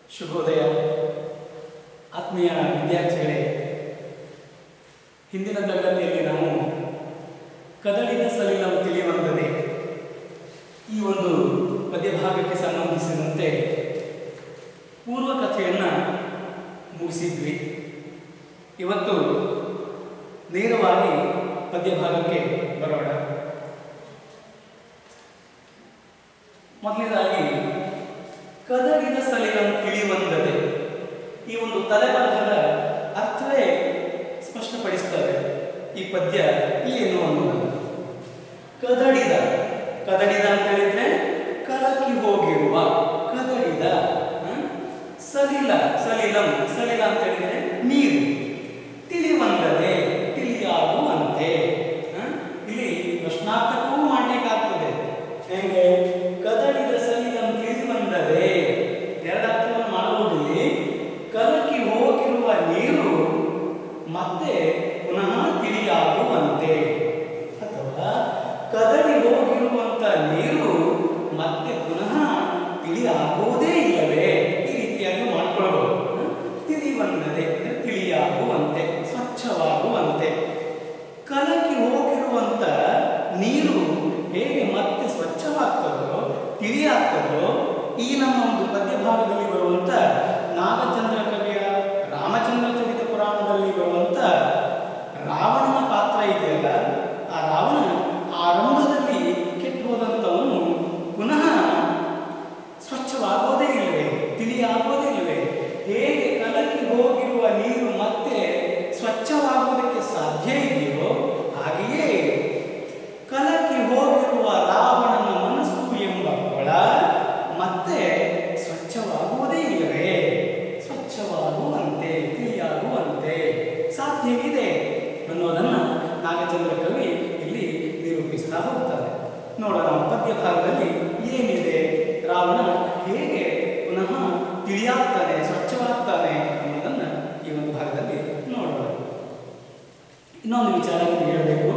ಶುಭೋದಯ ಆತ್ಮೀಯ ವಿದ್ಯಾರ್ಥಿಗಳೇ ಹಿಂದಿನ ತರಗತಿಯಲ್ಲಿ ನಾವು ಕದಳಿದ ಸಲಿಲಂ ತಿಳಿವಂದದೆ ಈ ಒಂದು ಪದ್ಯಭಾಗಕ್ಕೆ ಸಂಬಂಧಿಸಿದಂತೆ ಪೂರ್ವ ಕಥೆಯನ್ನು ಮುಗಿಸಿದ್ವಿ ಇವತ್ತು ನೇರವಾಗಿ ಪದ್ಯಭಾಗಕ್ಕೆ ಬರೋಣ ಮೊದಲನೇದಾಗಿ ಕದಡಿದ ಸಲಿಲಂ ತಿಳಿವಂದದೆ ಈ ಒಂದು ತಲೆಬರಹದ ಅರ್ಥವೇ ಸ್ಪಷ್ಟಪಡಿಸ್ತದೆ ಈ ಪದ್ಯ ಏನು ಅನ್ನೋದನ್ನು ಕದಡಿದ ಕದಡಿದ ಅಂತ ಹೇಳಿದ್ರೆ ಕಲಕಿ ಹೋಗಿರುವ ಕದಡಿದ ಹ? ಸಲಿಲ ಸಲಿಲಂ ಸಲಿಲ ಅಂತ ಹೇಳಿದ್ರೆ ನೀರು ತಿಳಿವಂದದೆ ತಿಳಿಯಾಗುವಂತೆ ಹ? ಇಲ್ಲಿ ಪ್ರಶ್ನಾರ್ಥಕವೂ ಮಾಡಲಿಕ್ಕಾಗ್ತದೆ ಹೇಗೆ ಕದಡಿದ ಸಲಿಲಂ ತಿಳಿವಂದದೆ ಎರಡರ್ಥವನ್ನು ಮಾಡಬಹುದು ಇಲ್ಲಿ ಕಲಕಿ ಹೋಗಿರುವ ನೀರು ಮತ್ತೆ ಪುನಃ ತಿಳಿಯಾಗುವಂತೆ ಅಥವಾ ಕದಡಿ ಹೋಗಿರುವಂತ ನೀರು ಮತ್ತೆ ಪುನಃ ತಿಳಿಯಾಗುವುದೇ ಇಲ್ಲವೇ ಈ ರೀತಿಯಾಗಿ ಮಾಡ್ಕೊಳ್ಬಹುದು ಹ? ತಿಳಿವಂದದೆ ಅಂದ್ರೆ ತಿಳಿಯಾಗುವಂತೆ ಸ್ವಚ್ಛವಾಗುವಂತೆ ಕಲಕಿ ಹೋಗಿರುವಂತ ನೀರು ಹೇಗೆ ಮತ್ತೆ ಸ್ವಚ್ಛವಾಗ್ತದೋ ತಿಳಿಯಾಗ್ತದೋ ಈ ನಮ್ಮ ಒಂದು ಪದ್ಯಭಾಗದಲ್ಲಿ ಬರುವಂತ ನಾಗಚಂದ್ರ ಕವಿಯ ರಾಮಚಂದ್ರ ಚರಿತ ಪುರಾಣದಲ್ಲಿ ಬರುವಂತ ರಾವಣನ ಪಾತ್ರ ಇದೆಯಲ್ಲ ಆ ರಾವಣ ಆರಂಭದಲ್ಲಿ ಕೆಟ್ಟು ಹೋದಂಥವನು ಪುನಃ ಸ್ವಚ್ಛವಾಗೋದೇ ಇಲ್ಲವೇ ತಿಳಿಯಾಗೋದೇ ಇಲ್ಲವೇ ಹೇಗೆ ಕಲಕಿ ಹೋಗಿರುವ ನೀರು ಮತ್ತೆ ಸ್ವಚ್ಛವಾಗುವುದಕ್ಕೆ ಸಾಧ್ಯ ಇದೆಯೋ ಹಾಗೆಯೇ ಕಲಕಿ ಹೋಗಿರುವ ರಾವಣನ ಮನಸ್ಸು ಎಂಬ ಕೊಳ ಮತ್ತೆ ಸ್ವಚ್ಛವಾಗುವುದೇ ಇಲ್ಲವೇ ಸ್ವಚ್ಛವಾಗುವಂತೆ ತಿಳಿಯಾಗುವಂತೆ ಸಾಧ್ಯವಿದೆ ಅನ್ನೋದನ್ನ ನಾಗಚಂದ್ರ ಕವಿ ಇಲ್ಲಿ ನಿರೂಪಿಸ್ತಾ ಹೋಗ್ತಾರೆ ನೋಡೋಣ ಪದ್ಯ ಭಾಗದಲ್ಲಿ ಏನಿದೆ ರಾವಣ ಹೇಗೆ ಪುನಃ ತಿಳಿಯಾಗ್ತಾನೆ ಸ್ವಚ್ಛವಾಗ್ತಾನೆ ಅನ್ನೋದನ್ನ ಈ ಒಂದು ಭಾಗದಲ್ಲಿ ನೋಡೋಣ ಇನ್ನೊಂದು ವಿಚಾರ ನಿಮಗೆ ಹೇಳಬೇಕು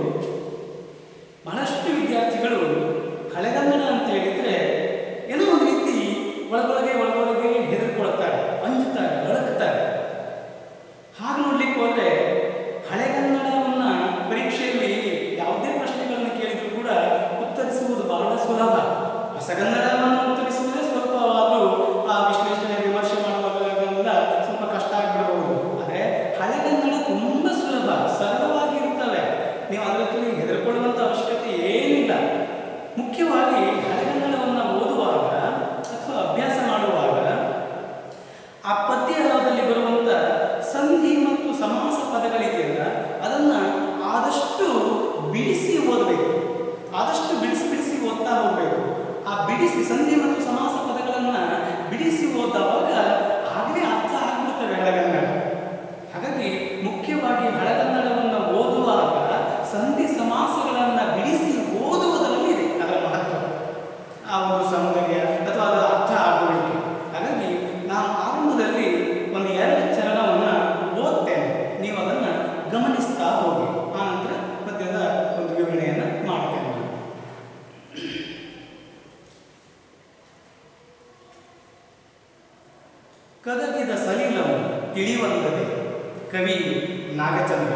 ಬಹಳಷ್ಟು ವಿದ್ಯಾರ್ಥಿಗಳು ಹಳೆಗನ್ನಡ ಅಂತ ಹೇಳಿದ್ರೆ ಏನೋ ಒಂದು ರೀತಿ ಒಳಗೊಳಗೆ ಒಳಗೊಳಗೆ ಹೆದರ್ಕೊಳ್ತಾರೆ ಅಂಜುತ್ತಾರೆ ಒಳಗ್ತಾರೆ ಹಾಗೆ ನೋಡ್ಲಿಕ್ಕೆ ಹೋದ್ರೆ ಹಳೆಗನ್ನಡವನ್ನ ಪರೀಕ್ಷೆಯಲ್ಲಿ ಯಾವುದೇ ಪ್ರಶ್ನೆಗಳನ್ನು ಕೇಳಿದ್ರು ಕೂಡ ಉತ್ತರಿಸುವುದು ಬಹಳ ಸುಲಭ ಹೊಸಗನ್ನಡವನ್ನು ಉತ್ತರಿಸುವುದೇ ಸ್ವಲ್ಪವಾದರೂ ಆ ವಿಶ್ಲೇಷಣೆ ವಿಮರ್ಶೆ ಮಾಡುವಾಗಲೆಲ್ಲ ಸ್ವಲ್ಪ ಕಷ್ಟ ಆಗಿಬಿಡಬಹುದು ಆದರೆ ಹಳೆಗನ್ನಡ ತುಂಬಾ ಸುಲಭ ಸರಳವಾಗಿ ಇರ್ತವೆ ನೀವು ಅದಕ್ಕೆ ಹೆದರ್ಕೊಳ್ಳುವಂತ ಅವಶ್ಯಕತೆ ಏನಿಲ್ಲ ಮುಖ್ಯವಾಗಿ ಹಳೆಗನ್ನಡವನ್ನು ಓದುವಾಗ ಅಥವಾ ಅಭ್ಯಾಸ ಮಾಡುವಾಗ ಆ ಪದ್ಯದಲ್ಲಿ ಬರುವಂತ ಸಂಧಿ ಮತ್ತು ಸಮಾಸ ಪದಗಳಿದೆಯಲ್ಲ ಅದನ್ನ ಆದಷ್ಟು ಬಿಡಿಸಿ ಓದಬೇಕು ಆದಷ್ಟು ಬಿಡಿಸಿ ಬಿಡಿಸಿ ಓದ್ತಾ ಹೋಗ್ಬೇಕು ಆ ಬಿಡಿಸಿ ಸಂಧಿ ಮತ್ತು ಸಮಾಸ ಪದಗಳನ್ನ ಬಿಡಿಸಿ ಓದುವಾಗ ಆಗಲೇ ಅರ್ಥ ಆಗ್ಬಿಡ್ತವೆ ಹಳೆಗನ್ನಡ ಹಾಗಾಗಿ ಮುಖ್ಯವಾಗಿ ಹಳೆಗನ್ನಡವನ್ನು ಓದುವಾಗ ಸಂಧಿ ಸಮಾಸಗಳನ್ನ ಬಿಡಿಸಿ ಓದುವುದರಲ್ಲಿ ಇದೆ ಅದರ ಮಹತ್ವ ಆ ಒಂದು ಸೌಂದರ್ಯ ಅಥವಾ ಅದರ ಅರ್ಥ ಆಗುವಿಕೆ ಹಾಗಾಗಿ ನಾನು ಆರಂಭದಲ್ಲಿ ಒಂದು ಎರಡು ಚರಣವನ್ನು ಓದ್ತೇನೆ ನೀವು ಅದನ್ನು ಗಮನಿಸ್ತಾ ಹೋಗಿ ಆನಂತರ ಪದ್ಯದ ಒಂದು ವಿವರಣೆಯನ್ನು ಮಾಡ್ತೇನೆ ನಾನು. ಕದಗಿದ ಸಲಿಲವು ತಿಳಿವಂದದೆ ಕವಿ ನಾಗಚಂದ್ರ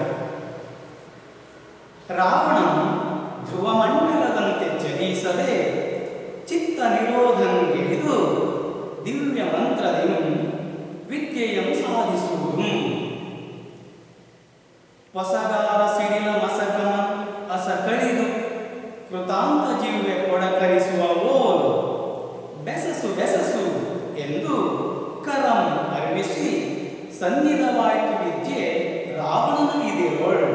ರಾವಣನು ಧ್ರುವಮಂಡಲದಂತೆ ಚಲಿಸದೆ ಚಿತ್ತ ನಿರೋಧಂಗೆಳಿದು ದಿವ್ಯ ಮಂತ್ರದೆನು ವಿದ್ಯೆಯಂ ಸಾಧಿಸುವುದು ಹೊಸಗಾರ ಸಿಡಿಲ ಮಸಕಮ ಅಸ ಕಳಿದು ಕೃತಾಂತ ಜೀವೆ ಕೊಡಕರಿಸುವ ಓಲು ಬೆಸಸು ಬೆಸಸು ಎಂದು ಕರಂ ಅರ್ಪಿಸಿ ಸನ್ನಿಧವಾಯ್ತು ವಿದ್ಯೆ ರಾವಣನ ಇದಿರೋಳ್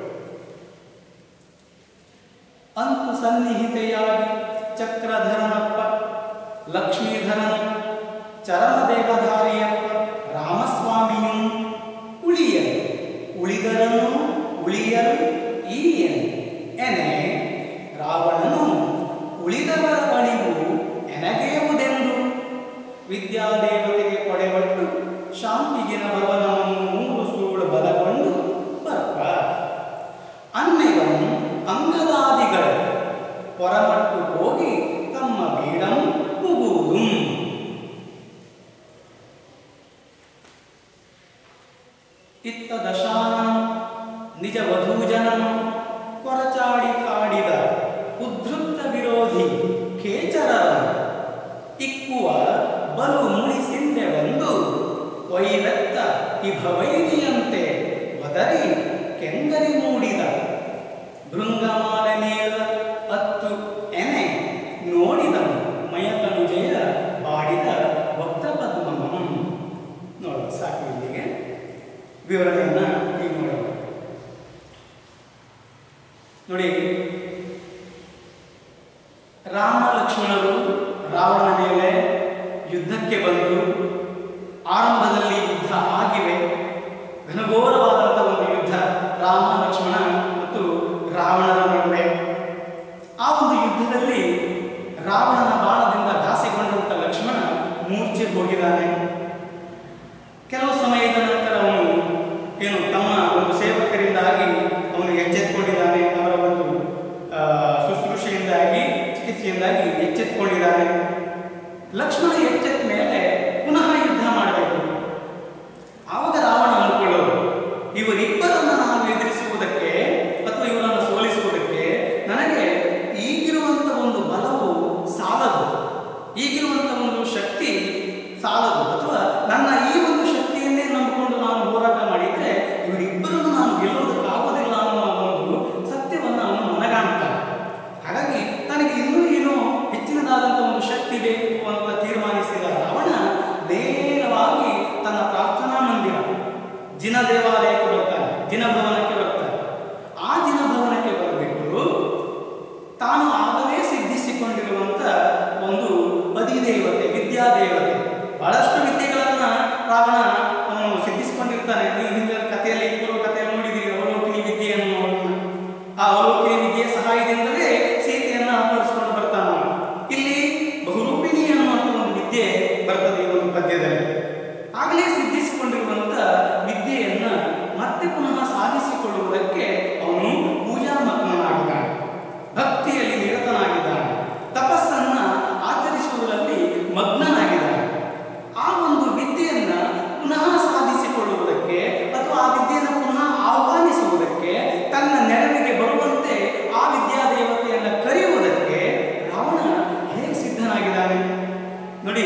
ಅಂತು ಸನ್ನಿಹಿತೆಯಾಗಿ ಚಕ್ರಧರನಪ್ಪ ಲಕ್ಷ್ಮೀಧರನ ಚರಮದೇಹಧಾರಿಯಪ್ಪ ರಾಮಸ್ವಾಮಿಯು ಉಳಿಯಲು ಉಳಿದರನು ಉಳಿಯಲು ಈಯನು ಎನೆ ರಾವಣನು ಉಳಿದವರ ಬಳಿವು ಎನಗೇವುದೆಂದು ವಿದ್ಯಾದೇವತೆಗೆ ಕೊಡೆಬಟ್ಟು ಶಾಂತಿಗಿನ ಭವನವನ್ನು ಮೂರು ಸೂಳು ಬಲಗೊಂಡು ಬರ್ಪ ಅನ್ನೆಗಂ ಅಂಗದಾದಿಗಳ ಹೊರಮಟ್ಟು ಹೋಗಿ ತಮ್ಮ ಬೀಡಂ ಮುಗುವುದು ಇತ್ತ ದಶಾನನ ನಿಜ ವಧೂಜನನ ಕೊರಚಾಡಿ ಕಾಡಿದ ಉದ್ಧೃತ ವಿರೋಧಿ ಖೇಚರರ ಇಕ್ಕುವ ಬಲು ಮುಳಿಸಿಂದೆ ಬಂದು ವೈರತ್ತ ಇಭವೈರಿಯಂತೆ ಒದರಿ ಕೆಂಗರಿ ಮೂಡಿದ ಭೃಂಗಮಾಲೆ ಮೇಲ ಅತ್ತು ಎನೆ ನೋಡಿದನು ಮಯತನುಜಯ ಬಾಡಿದ ಭಕ್ತ ಪದ್ಮಂ ನೋಡುವ ಸಾಕು ಇಲ್ಲಿಗೆ ವಿವರಣೆಯನ್ನ ಈಗ ನೋಡೋಣ ನೋಡಿ ರಾಮ ಲಕ್ಷ್ಮಣರು ರಾವಣನ ಮೇಲೆ ಯುದ್ಧಕ್ಕೆ ಬಂದು ಆರಂಭದಲ್ಲಿ ಯುದ್ಧ ಆಗಿವೆ ಘನಘೋರವಾದಂಥ ಒಂದು ಯುದ್ಧ ರಾಮ ಲಕ್ಷ್ಮಣ ಮತ್ತು ರಾವಣನ ನಡುವೆ ಆ ಒಂದು ಯುದ್ಧದಲ್ಲಿ ರಾವಣನ ಬಾಣದಿಂದ ಘಾಸಿಕೊಂಡಂತ ಲಕ್ಷ್ಮಣ ಮೂರ್ಛೆ ಹೋಗಿದ್ದಾನೆ ಕೆಲವು ಸಮಯದ ನಂತರ ಅವನು ಏನು ತಮ್ಮ ಒಂದು ಸೇವಕರಿಂದಾಗಿ ಅವನು ಎಚ್ಚೆತ್ತುಕೊಂಡಿದ್ದಾನೆ ಅವರ ಒಂದು ಆ, ಶುಶ್ರೂಷೆಯಿಂದಾಗಿ ಚಿಕಿತ್ಸೆಯಿಂದಾಗಿ ಎಚ್ಚೆತ್ತುಕೊಂಡಿದ್ದಾನೆ ಲಕ್ಷ್ಮಣ ಎಚ್ಚೆತ್ತ ಮೇಲೆ ಪುನಃ ಯುದ್ಧ ಮಾಡಬೇಕು ಆವಾಗ ರಾವಣ ಅಂದ್ಕೊಳ್ಳೋದು ಇವರಿಬ್ಬರನ್ನು ನಾನು ಎದುರಿಸುವುದಕ್ಕೆ ಅಥವಾ ಇವರನ್ನು ಸೋಲಿಸುವುದಕ್ಕೆ ನನಗೆ ಈಗಿರುವಂತ ಒಂದು ಬಲವು ಸಾಲದು ಈಗಿರುವಂತ ಒಂದು ಶಕ್ತಿ ಸಾಲದು ಅಥವಾ ನನ್ನ ಈ ಒಂದು ಶಕ್ತಿಯನ್ನೇ ನಂಬಿಕೊಂಡು ನಾನು ಹೋರಾಟ ಮಾಡಿದ್ರೆ ಇವರಿಬ್ಬರನ್ನು ನಾನು ಗೆಲ್ಲುವುದಕ್ಕಾಗೋದಿಲ್ಲ ಅನ್ನೋ ಒಂದು ಸತ್ಯವನ್ನು ಅವನು ಮನಗಾಣ್ತಾನೆ ಹಾಗಾಗಿ ತನಗೆ ಇನ್ನೂ ಏನೋ ಹೆಚ್ಚಿನದಾದಂಥ ಒಂದು ಶಕ್ತಿ ಬೇಕು ಅಂತ ತೀರ್ಮಾನಿಸಿದ ರಾವಣ ನೇರವಾಗಿ ತನ್ನ ಪ್ರಾರ್ಥನಾ ಮಂದಿರ ಜಿನ ದೇವಾಲಯಕ್ಕೆ ಬರ್ತಾನೆ ಜಿನ ಭವನಕ್ಕೆ ಬರ್ತಾನೆ ಆ ಜಿನ ಭವನಕ್ಕೆ ಬಂದ್ಬಿಟ್ಟು ತಾನು ಆಗಲೇ ಸಿದ್ಧಿಸಿಕೊಂಡಿರುವಂತ ಒಂದು ಅಧಿದೇವತೆ ವಿದ್ಯಾದೇವತೆ ಬಹಳಷ್ಟು ವಿದ್ಯೆಗಳನ್ನ ರಾವಣ ಅವನು ಸಿದ್ಧಿಸಿಕೊಂಡಿರ್ತಾನೆ ನೀವು ಹಿಂದಿನ ಕಥೆಯಲ್ಲಿ ಪೂರ್ವ ಕಥೆಯಲ್ಲಿ ನೋಡಿದ್ದೀರಿ ಅವಲೋಕಿನಿ ವಿದ್ಯೆಯನ್ನು ಅವನು ಆ ಅವಲೋಕಿನಿ ವಿದ್ಯೆಯ ಸಹಾಯದಿಂದಲೇ ಸೀತೆಯನ್ನ ಅಪಹರಿಸಿಕೊಂಡು ಬರ್ತಾನ ಅವನು. ಇಲ್ಲಿ ಬಹುರೂಪಿಣಿ ಅನ್ನುವಂಥ ಒಂದು ವಿದ್ಯೆ ಬರ್ತದೆ ಈ ಒಂದು ಪದ್ಯದಲ್ಲಿ ಆಗಲೇ ಸಿದ್ಧಿಸಿಕೊಂಡಿರುವಂತ ವಿದ್ಯೆಯನ್ನ ಮತ್ತೆ ಪುನಃ ಸಾಧಿಸಿಕೊಳ್ಳುವುದಕ್ಕೆ ಅವನು ಪೂಜಾ ಮಗ್ನನಾಗಿದ್ದಾನೆ ಭಕ್ತಿಯಲ್ಲಿ ನಿರತನಾಗಿದ್ದಾನೆ ತಪಸ್ಸನ್ನ ಆಚರಿಸುವುದರಲ್ಲಿ ಮಗ್ನನಾಗಿದ್ದಾನೆ ಆ ಒಂದು ವಿದ್ಯೆಯನ್ನ ಪುನಃ ಸಾಧಿಸಿಕೊಳ್ಳುವುದಕ್ಕೆ ಅಥವಾ ಆ ವಿದ್ಯೆಯನ್ನು ಪುನಃ ಆಹ್ವಾನಿಸುವುದಕ್ಕೆ ತನ್ನ ನೆರವಿಗೆ ಬರುವಂತೆ ಆ ವಿದ್ಯಾದೇವತೆಯನ್ನ ಕರೆಯುವುದಕ್ಕೆ ರಾವಣ ಹೇಗೆ ಸಿದ್ಧನಾಗಿದ್ದಾನೆ ನೋಡಿ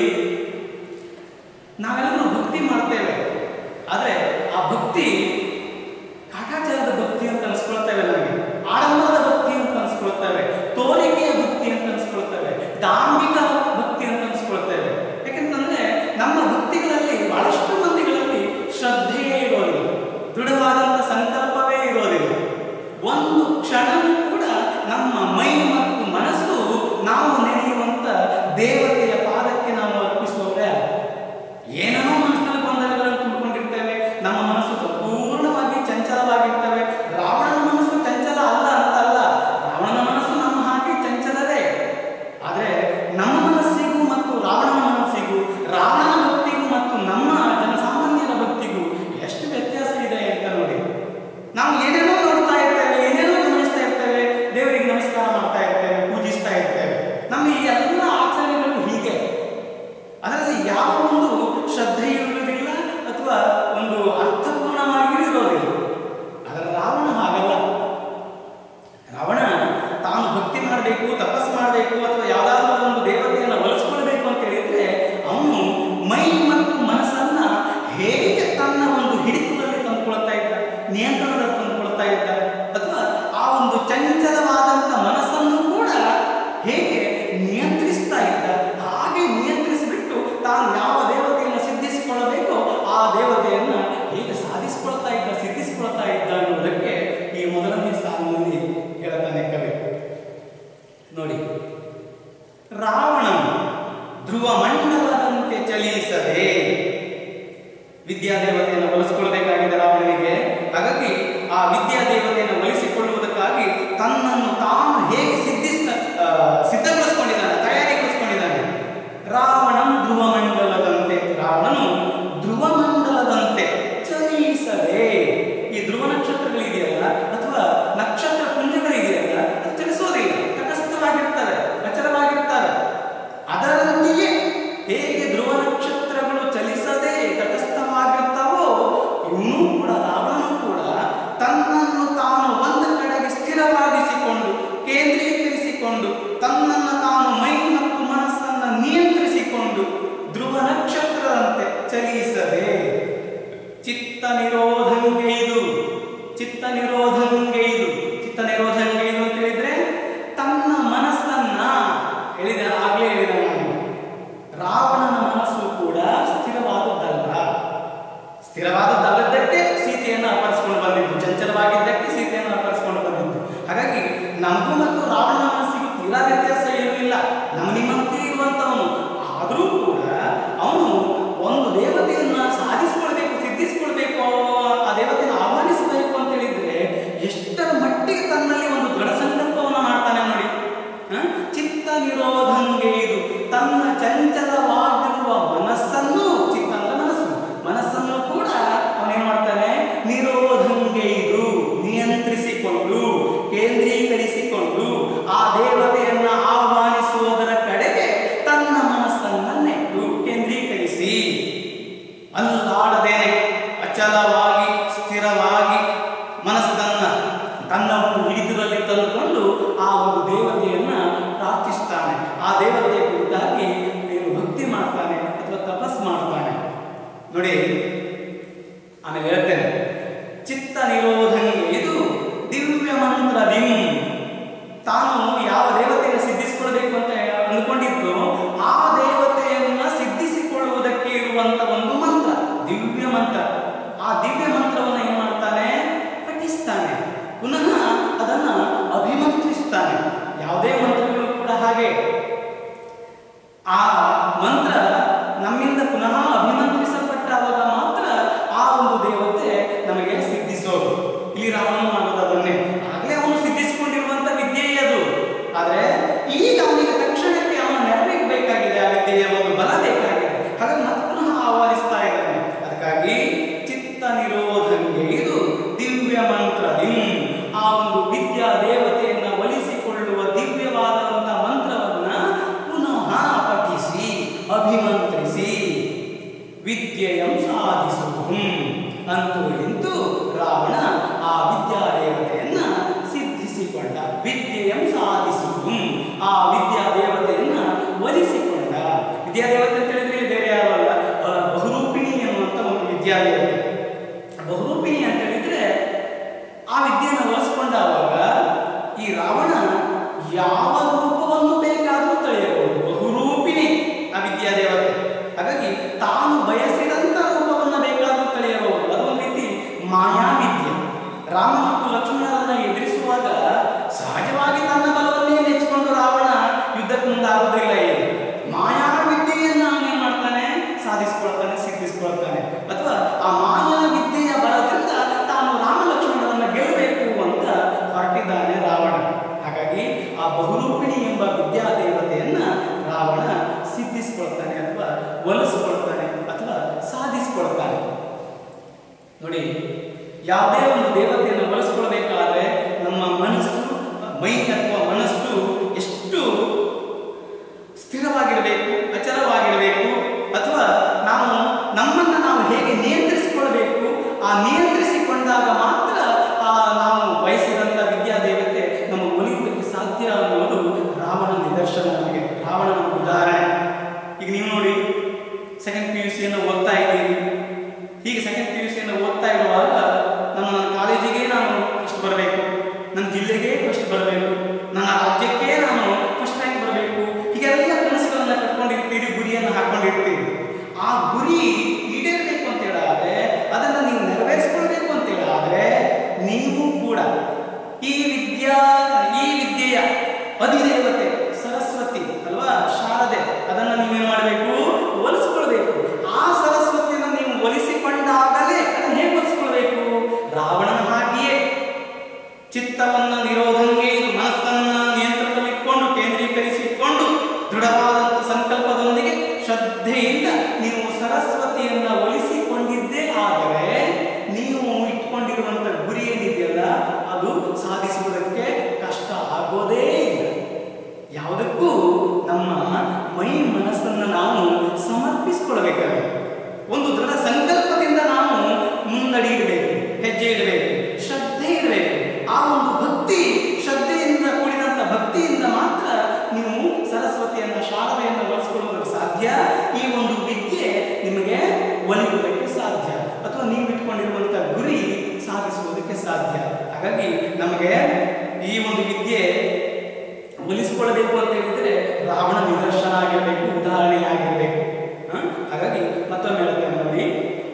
ನಾವೆಲ್ಲರೂ ಭಕ್ತಿ ಮಾಡ್ತೇವೆ ಆದರೆ ಆ ಭಕ್ತಿ ಕಾಟಾಚಾರದ ಭಕ್ತಿ ಅಂತ ಅನ್ಸ್ಕೊಳ್ತೇವೆ ನನಗೆ ಆಡಂಬರದ ಭಕ್ತಿ ಅಂತ ಅನ್ಸ್ಕೊಳ್ತೇವೆ ತೋರಿಕೆಯ ಭಕ್ತಿ ಅಂತ ಅನ್ಸ್ಕೊಳ್ತೇವೆ ಧಾರ್ಮಿಕ ಭಕ್ತಿ ಅಂತ ಅನ್ಸ್ಕೊಳ್ತೇವೆ ಯಾಕಂತಂದ್ರೆ ನಮ್ಮ ಭಕ್ತಿಗಳಲ್ಲಿ ಬಹಳಷ್ಟು ಮಂದಿಗಳಲ್ಲಿ ಶ್ರದ್ಧೆಯೇ ಇರೋದಿಲ್ಲ ದೃಢವಾದಂಥ ಸಂಕಲ್ಪವೇ ಇರೋದಿಲ್ಲ ಒಂದು ಕ್ಷಣವೂ ಕೂಡ ನಮ್ಮ ಮೈ ಮತ್ತು ಮನಸ್ಸು ನಾವು ನೆನೆಯುವಂತ ದೇವತೆಯ ಪಾದಕ್ಕೆ ನಾವು ಅರ್ಪಿಸುವವರೇ ಅಲ್ಲ. ಏನೇನೋ ಮನಸ್ಸಿನಲ್ಲಿ ಗೊಂದಲಗಳನ್ನು ತುಂಬಿಕೊಂಡಿರ್ತೇವೆ ನಮ್ಮ ಮನಸ್ಸು ಸಂಪೂರ್ಣವಾಗಿ ಚಂಚಲವಾಗಿರ್ತವೆ ರಾವಣನ ಮನಸ್ಸು ಚಂಚಲ ಅಲ್ಲ ಅಂತಲ್ಲ ರಾವಣನ ಮನಸ್ಸು ನಮ್ಮ ಹಾಗೆ ಚಂಚಲವೇ ಆದರೆ ನಮ್ಮ ಮನಸ್ಸಿಗೂ ಮತ್ತು ರಾವಣನ ಮನಸ್ಸಿಗೂ ರಾವಣನ ಭಕ್ತಿಗೂ ಮತ್ತು ನಮ್ಮ ಜನಸಾಮಾನ್ಯರ ಭಕ್ತಿಗೂ ಎಷ್ಟು ವ್ಯತ್ಯಾಸ ಇದೆ ಅಂತ ನೋಡಿ ನಾವು ಏನೇನೋ ನೋಡ್ತಾ ಇರ್ತೇವೆ ಏನೇನೋ ಗಮನಿಸ್ತಾ ಇರ್ತೇವೆ ದೇವರಿಗೆ ನಮಸ್ಕಾರ ಮಾಡ್ತಾ ಇರ್ತೇವೆ ಪೂಜಿಸ್ತಾ ಇರ್ತೇವೆ ನಮ್ಮ ಈ ಎಲ್ಲ ಆಚರಣೆಗಳು ಹೀಗೆ ಅದರಲ್ಲಿ ಯಾವ ಒಂದು ಶ್ರದ್ಧೆ ಇರುವುದಿಲ್ಲ ಅಥವಾ ಒಂದು ಅರ್ಥಪೂರ್ಣವಾಗಿಯೂ ಇರೋದಿಲ್ಲ ಅದರ ರಾವಣ ಹಾಗಲ್ಲ ರಾವಣ ತಾನು ಭಕ್ತಿ ಮಾಡಬೇಕು ತಪಸ್ಸು ಮಾಡಬೇಕು ಅಥವಾ ಯಾವುದಾದ್ರೂ ಒಂದು ದೇವತೆಯನ್ನು ಒಲಿಸ್ಕೊಳ್ಬೇಕು ಅಂತ ಹೇಳಿದ್ರೆ ಅವನು ಮೈ ಮತ್ತು ಮನಸ್ಸನ್ನ ಹೇಗೆ ತನ್ನ ಒಂದು ಹಿಡಿತದಲ್ಲಿ ತಂದುಕೊಳ್ತಾ ಇದ್ದ ನಿಯಂತ್ರಣದಲ್ಲಿ ತಂದುಕೊಳ್ತಾ ಇದ್ದ ಅಥವಾ ಆ ಒಂದು ಚಂಚಲವಾದಂಥ ಮನಸ್ಸನ್ನು ಕೂಡ ಹೇಗೆ ನಿಯಂತ್ರಿಸ್ತಾ ಇದ್ದ ಹಾಗೆ ನಿಯಂತ್ರಿಸಿಬಿಟ್ಟು ತಾನು ಯಾವ ದೇವತೆಯನ್ನು ಸಿದ್ಧಿಸಿಕೊಳ್ಳಬೇಕೋ ಆ ದೇವತೆಯನ್ನು ಹೇಗೆ ಸಾಧಿಸಿಕೊಳ್ತಾ ಇದ್ದ ಸಿದ್ಧಿಸಿಕೊಳ್ತಾ ಇದ್ದ ಅನ್ನೋದಕ್ಕೆ ಈ ಮೊದಲನೇ ಸಾಲಿನಲ್ಲಿ ಹೇಳ್ತಾನೆ ಕವಿ ನೋಡಿ ರಾವಣ ಧ್ರುವ ಮಂಡಲದಂತೆ ಚಲಿಸದೆ ವಿದ್ಯಾದೇವತೆಯನ್ನು ಒಲಿಸಿಕೊಳ್ಳಬೇಕಾಗಿದೆ ರಾವಣನಿಗೆ ಹಾಗಾಗಿ ಆ ವಿದ್ಯಾದೇವತೆಯನ್ನು ಒಲಿಸಿಕೊಳ್ಳುವುದಕ್ಕಾಗಿ ತನ್ನನ್ನು ತಾನು ಹೇಗೆ ಸಿದ್ಧಿಸ ಆ, ಸಿದ್ಧಗೊಳಿಸಿಕೊಂಡಿದ್ದಾನೆ ತಯಾರಿಗೊಳಿಸಿಕೊಂಡಿದ್ದಾನೆ ರಾವಣಂ ಧ್ರುವಮಂಡಲದಂತೆ ರಾವಣನು ಧ್ರುವಮಂಡಲದಂತೆ ಚಲಿಸದೆ ಈ ಧ್ರುವ ನಕ್ಷತ್ರಗಳಿದೆಯಲ್ಲ ಅಥವಾ ನಕ್ಷತ್ರ ಪುಂಜಗಳಿದೆಯಲ್ಲ ಅದು ಚಲಿಸೋದಿಲ್ಲ ತಟಸ್ಥವಾಗಿರ್ತವೆ ಅಚಲವಾಗಿರ್ತವೆ ಅದರಂತೆಯೇ ಹೇಗೆ ಧ್ರುವ ನಕ್ಷತ್ರಗಳು ಚಲಿಸದೆ ತಟಸ್ಥವಾಗಿರ್ತಾವೋ ಇವನು ಕೂಡ ರಾವಣ ವಿದ್ಯೆಯಂ ಸಾಧಿಸುವುದು ಅಂತೂ ಇಂತೂ ರಾವಣ ಆ ವಿದ್ಯಾದೇವತೆಯನ್ನ ಸಿದ್ಧಿಸಿಕೊಂಡ ವಿದ್ಯೆಯಂ ಸಾಧಿಸುವುದು ಆ ವಿದ್ಯಾದೇವತೆಯನ್ನ ಒಲಿಸಿಕೊಂಡ ವಿದ್ಯಾದೇವತೆ ಅಂತ ಹೇಳಿದ್ರೆ ಇಲ್ಲಿ ಬೇರೆ ಯಾರು ಅಲ್ಲ ಆ, ಬಹುರೂಪಿಣಿ ಎನ್ನುವಂತ ಒಂದು ವಿದ್ಯಾದೇವತೆ ಬಹುರೂಪಿಣಿ ಅಂತ ಹೇಳಿದ್ರೆ ಆ ವಿದ್ಯೆಯನ್ನು ಒಲಿಸಿಕೊಂಡಾಗ ಈ ರಾವಣ ಯಾವ ರೂಪವನ್ನು ಬೇಕಾದರೂ ತಳೆಯಬಹುದು ಬಹುರೂಪಿಣಿ ಆ ವಿದ್ಯಾದೇವತೆ ಹಾಗಾಗಿ ತಾನು ಬಯಸಿದಂತ ರೂಪವನ್ನು ಬೇಕಾದರೂ ತಳೆಯಬಹುದು ಅದೊಂದು ರೀತಿ ಮಾಯಾವಿದ್ಯೆ ರಾಮ ಮತ್ತು ಲಕ್ಷ್ಮಣರನ್ನ ಎದುರಿಸುವಾಗ ಸಹಜವಾಗಿ ತನ್ನ ಬಲವನ್ನೇ ನೆಚ್ಚಿಕೊಂಡು ರಾವಣ ಯುದ್ಧಕ್ಕೆ ಮುಂದಾಗೋದಿಲ್ಲ ಏನು ಮಾಯಾವಿದ್ಯೆಯನ್ನ ಅವನೇನ್ ಮಾಡ್ತಾನೆ ಸಾಧಿಸಿಕೊಳ್ತಾನೆ ಸಿದ್ಧಿಸಿಕೊಳ್ತಾನೆ ಅಥವಾ ಆ ಮಾಯಾವಿದ್ಯೆಯ ಬಲದಿಂದ ತಾನು ರಾಮ ಲಕ್ಷ್ಮಣರನ್ನ ಗೆಲ್ಲಬೇಕು ಅಂತ ಹೊರಟಿದ್ದಾನೆ ರಾವಣ ಹಾಗಾಗಿ ಆ ಬಹುರೂಪಿಣಿ ಎಂಬ ವಿದ್ಯಾದೇವತೆಯನ್ನ ರಾವಣ ಸಿದ್ಧಿಸಿಕೊಳ್ತಾನೆ ಅಥವಾ ಒಲಿಸಿಕೊಳ್ತಾನೆ ಅಥವಾ ಸಾಧಿಸಿಕೊಳ್ತಾನೆ ನೋಡಿ ಯಾವುದೇ ಒಂದು ದೇವತೆಯನ್ನು ಬಳಸ್ಕೊಳ್ಬೇಕಾದ್ರೆ ನಮ್ಮ ಮನಸ್ಸು ಮೈ ಅಥವಾ ಮನಸ್ಸು ಎಷ್ಟು ಸ್ಥಿರವಾಗಿರಬೇಕು ಅಚಲವಾಗಿರಬೇಕು ಅಥವಾ ನಾವು ನಮ್ಮನ್ನು ನಾವು ಹೇಗೆ ನಿಯಂತ್ರಿಸಿಕೊಳ್ಬೇಕು ಆ ನಿಯಂತ್ರಿಸಿಕೊಂಡಾಗ ಮಾತ್ರ ಆ ನಾವು ಬಯಸಿದಂಥ ವಿದ್ಯಾದೇವತೆ ನಮ್ಮ ಒಲಿಯುವುದಕ್ಕೆ ಸಾಧ್ಯ ಅನ್ನೋದು ರಾವಣ ನಿದರ್ಶನ ನಮಗೆ ರಾವಣನ ಒಂದು ಉದಾಹರಣೆ ಈಗ ನೀವು ನೋಡಿ ಸೆಕೆಂಡ್ ಪಿ ಯು ಸಿಯನ್ನು ಓದ್ತಾ ಇದ್ದೀರಿ ಹೀಗೆ ಸೆಕೆಂಡ್ ಪಿ ಯು ಸಿಯನ್ನು ಓದ್ತಾ ಇರುವಾಗ ನಾನು ನನ್ನ ಕಾಲೇಜಿಗೆ ನಾನು ಫಸ್ಟ್ ಬರಬೇಕು ನನ್ನ ಜಿಲ್ಲೆಗೆ ಫಸ್ಟ್ ಬರಬೇಕು ನನ್ನ ರಾಜ್ಯಕ್ಕೆ ನಾನು ಫಸ್ಟ್ ರ್ಯಾಂಕ್ ಬರಬೇಕು ಹೀಗೆಲ್ಲ ಕನಸುಗಳನ್ನು ಕಟ್ಕೊಂಡಿರ್ತೀರಿ ಗುರಿಯನ್ನು ಹಾಕೊಂಡಿರ್ತೀರಿ ಆ ಗುರಿ ಈಡೇರಬೇಕು ಅಂತ ಹೇಳಾದ್ರೆ ಅದನ್ನು ನೀವು ನೆರವೇರಿಸ್ಕೊಳ್ಬೇಕು ಅಂತ ಹೇಳಾದ್ರೆ ನೀವು ಕೂಡ ಈ ವಿದ್ಯಾ ಈ ವಿದ್ಯೆಯ ಅಧಿದೇವತೆ ಸರಸ್ವತಿ ಅಲ್ವಾ ಶಾರದೆ ಅದನ್ನ ನೀವೇನ್ ಮಾಡಬೇಕು ಒಲಿಸ್ಕೊಳ್ಬೇಕು ಆ ಸರಸ್ವತಿಯನ್ನು ನೀವು ಒಲಿಸಿಕೊಂಡಾಗಲೇ ಅದನ್ನ ಹೇಗೆ ಒಲಿಸ್ಕೊಳ್ಬೇಕು ರಾವಣನ ಹಾಗೆಯೇ ಚಿತ್ತವನ್ನ ನಿರೋಧಂಗೆ ಇದು ಮನಸ್ಸನ್ನ ನಿಯಂತ್ರಣದಲ್ಲಿಟ್ಕೊಂಡು ಕೇಂದ್ರೀಕರಿಸಿಕೊಂಡು ದೃಢವಾದಂಥ ಸಂಕಲ್ಪದೊಂದಿಗೆ ಶ್ರದ್ಧೆಯಿಂದ ನೀವು ಸರಸ್ವತಿಯನ್ನ ಒಲಿಸಿಕೊಂಡಿದ್ದೇ ಆದರೆ ನೀವು ಇಟ್ಕೊಂಡಿರುವಂತ ಗುರಿ ಏನಿದೆಯಲ್ಲ ಅದು ಸಾಧಿಸುವುದಕ್ಕೆ ಕಷ್ಟ ಆಗೋದೇ ಇಲ್ಲ ಯಾವುದಕ್ಕೂ ನಮ್ಮ ಮೈ ಮನಸ್ಸನ್ನು ನಾವು ಸಮರ್ಪಿಸಿಕೊಳ್ಬೇಕಾಗುತ್ತೆ ಒಂದು ದೃಢ ಸಂಕಲ್ಪದಿಂದ ನಾವು ಮುನ್ನಡೆಯಬೇಕು ಹೆಜ್ಜೆ ಇಡಬೇಕು ಶ್ರದ್ಧೆ ಇರಬೇಕು ಆ ಒಂದು ಭಕ್ತಿ ಶ್ರದ್ಧೆಯಿಂದ ಕೂಡಿದಂಥ ಭಕ್ತಿಯಿಂದ ಮಾತ್ರ ನೀವು ಸರಸ್ವತಿಯನ್ನ ಶಾರದೆಯನ್ನು ಬಳಸ್ಕೊಳ್ಳೋದಕ್ಕೆ ಸಾಧ್ಯ ಈ ಒಂದು ವಿದ್ಯೆ ನಿಮಗೆ ಒಲಿಯುವುದಕ್ಕೆ ಸಾಧ್ಯ ಅಥವಾ ನೀವು ಇಟ್ಕೊಂಡಿರುವಂಥ ಗುರಿ ಸಾಧಿಸುವುದಕ್ಕೆ ಸಾಧ್ಯ ಹಾಗಾಗಿ ನಮಗೆ ಈ ಒಂದು ವಿದ್ಯೆ ಒಲಿಸಿಕೊಳ್ಳಬೇಕು ಅಂತ ಹೇಳಿದ್ರೆ ರಾವಣ ನಿದರ್ಶನ ಆಗಿರಬೇಕು ಉದಾಹರಣೆ ಆಗಿರಬೇಕು ಹ? ಹಾಗಾಗಿ ಮತ್ತೊಮ್ಮೆ ಹೇಳ್ತೇನೆ ನೋಡಿ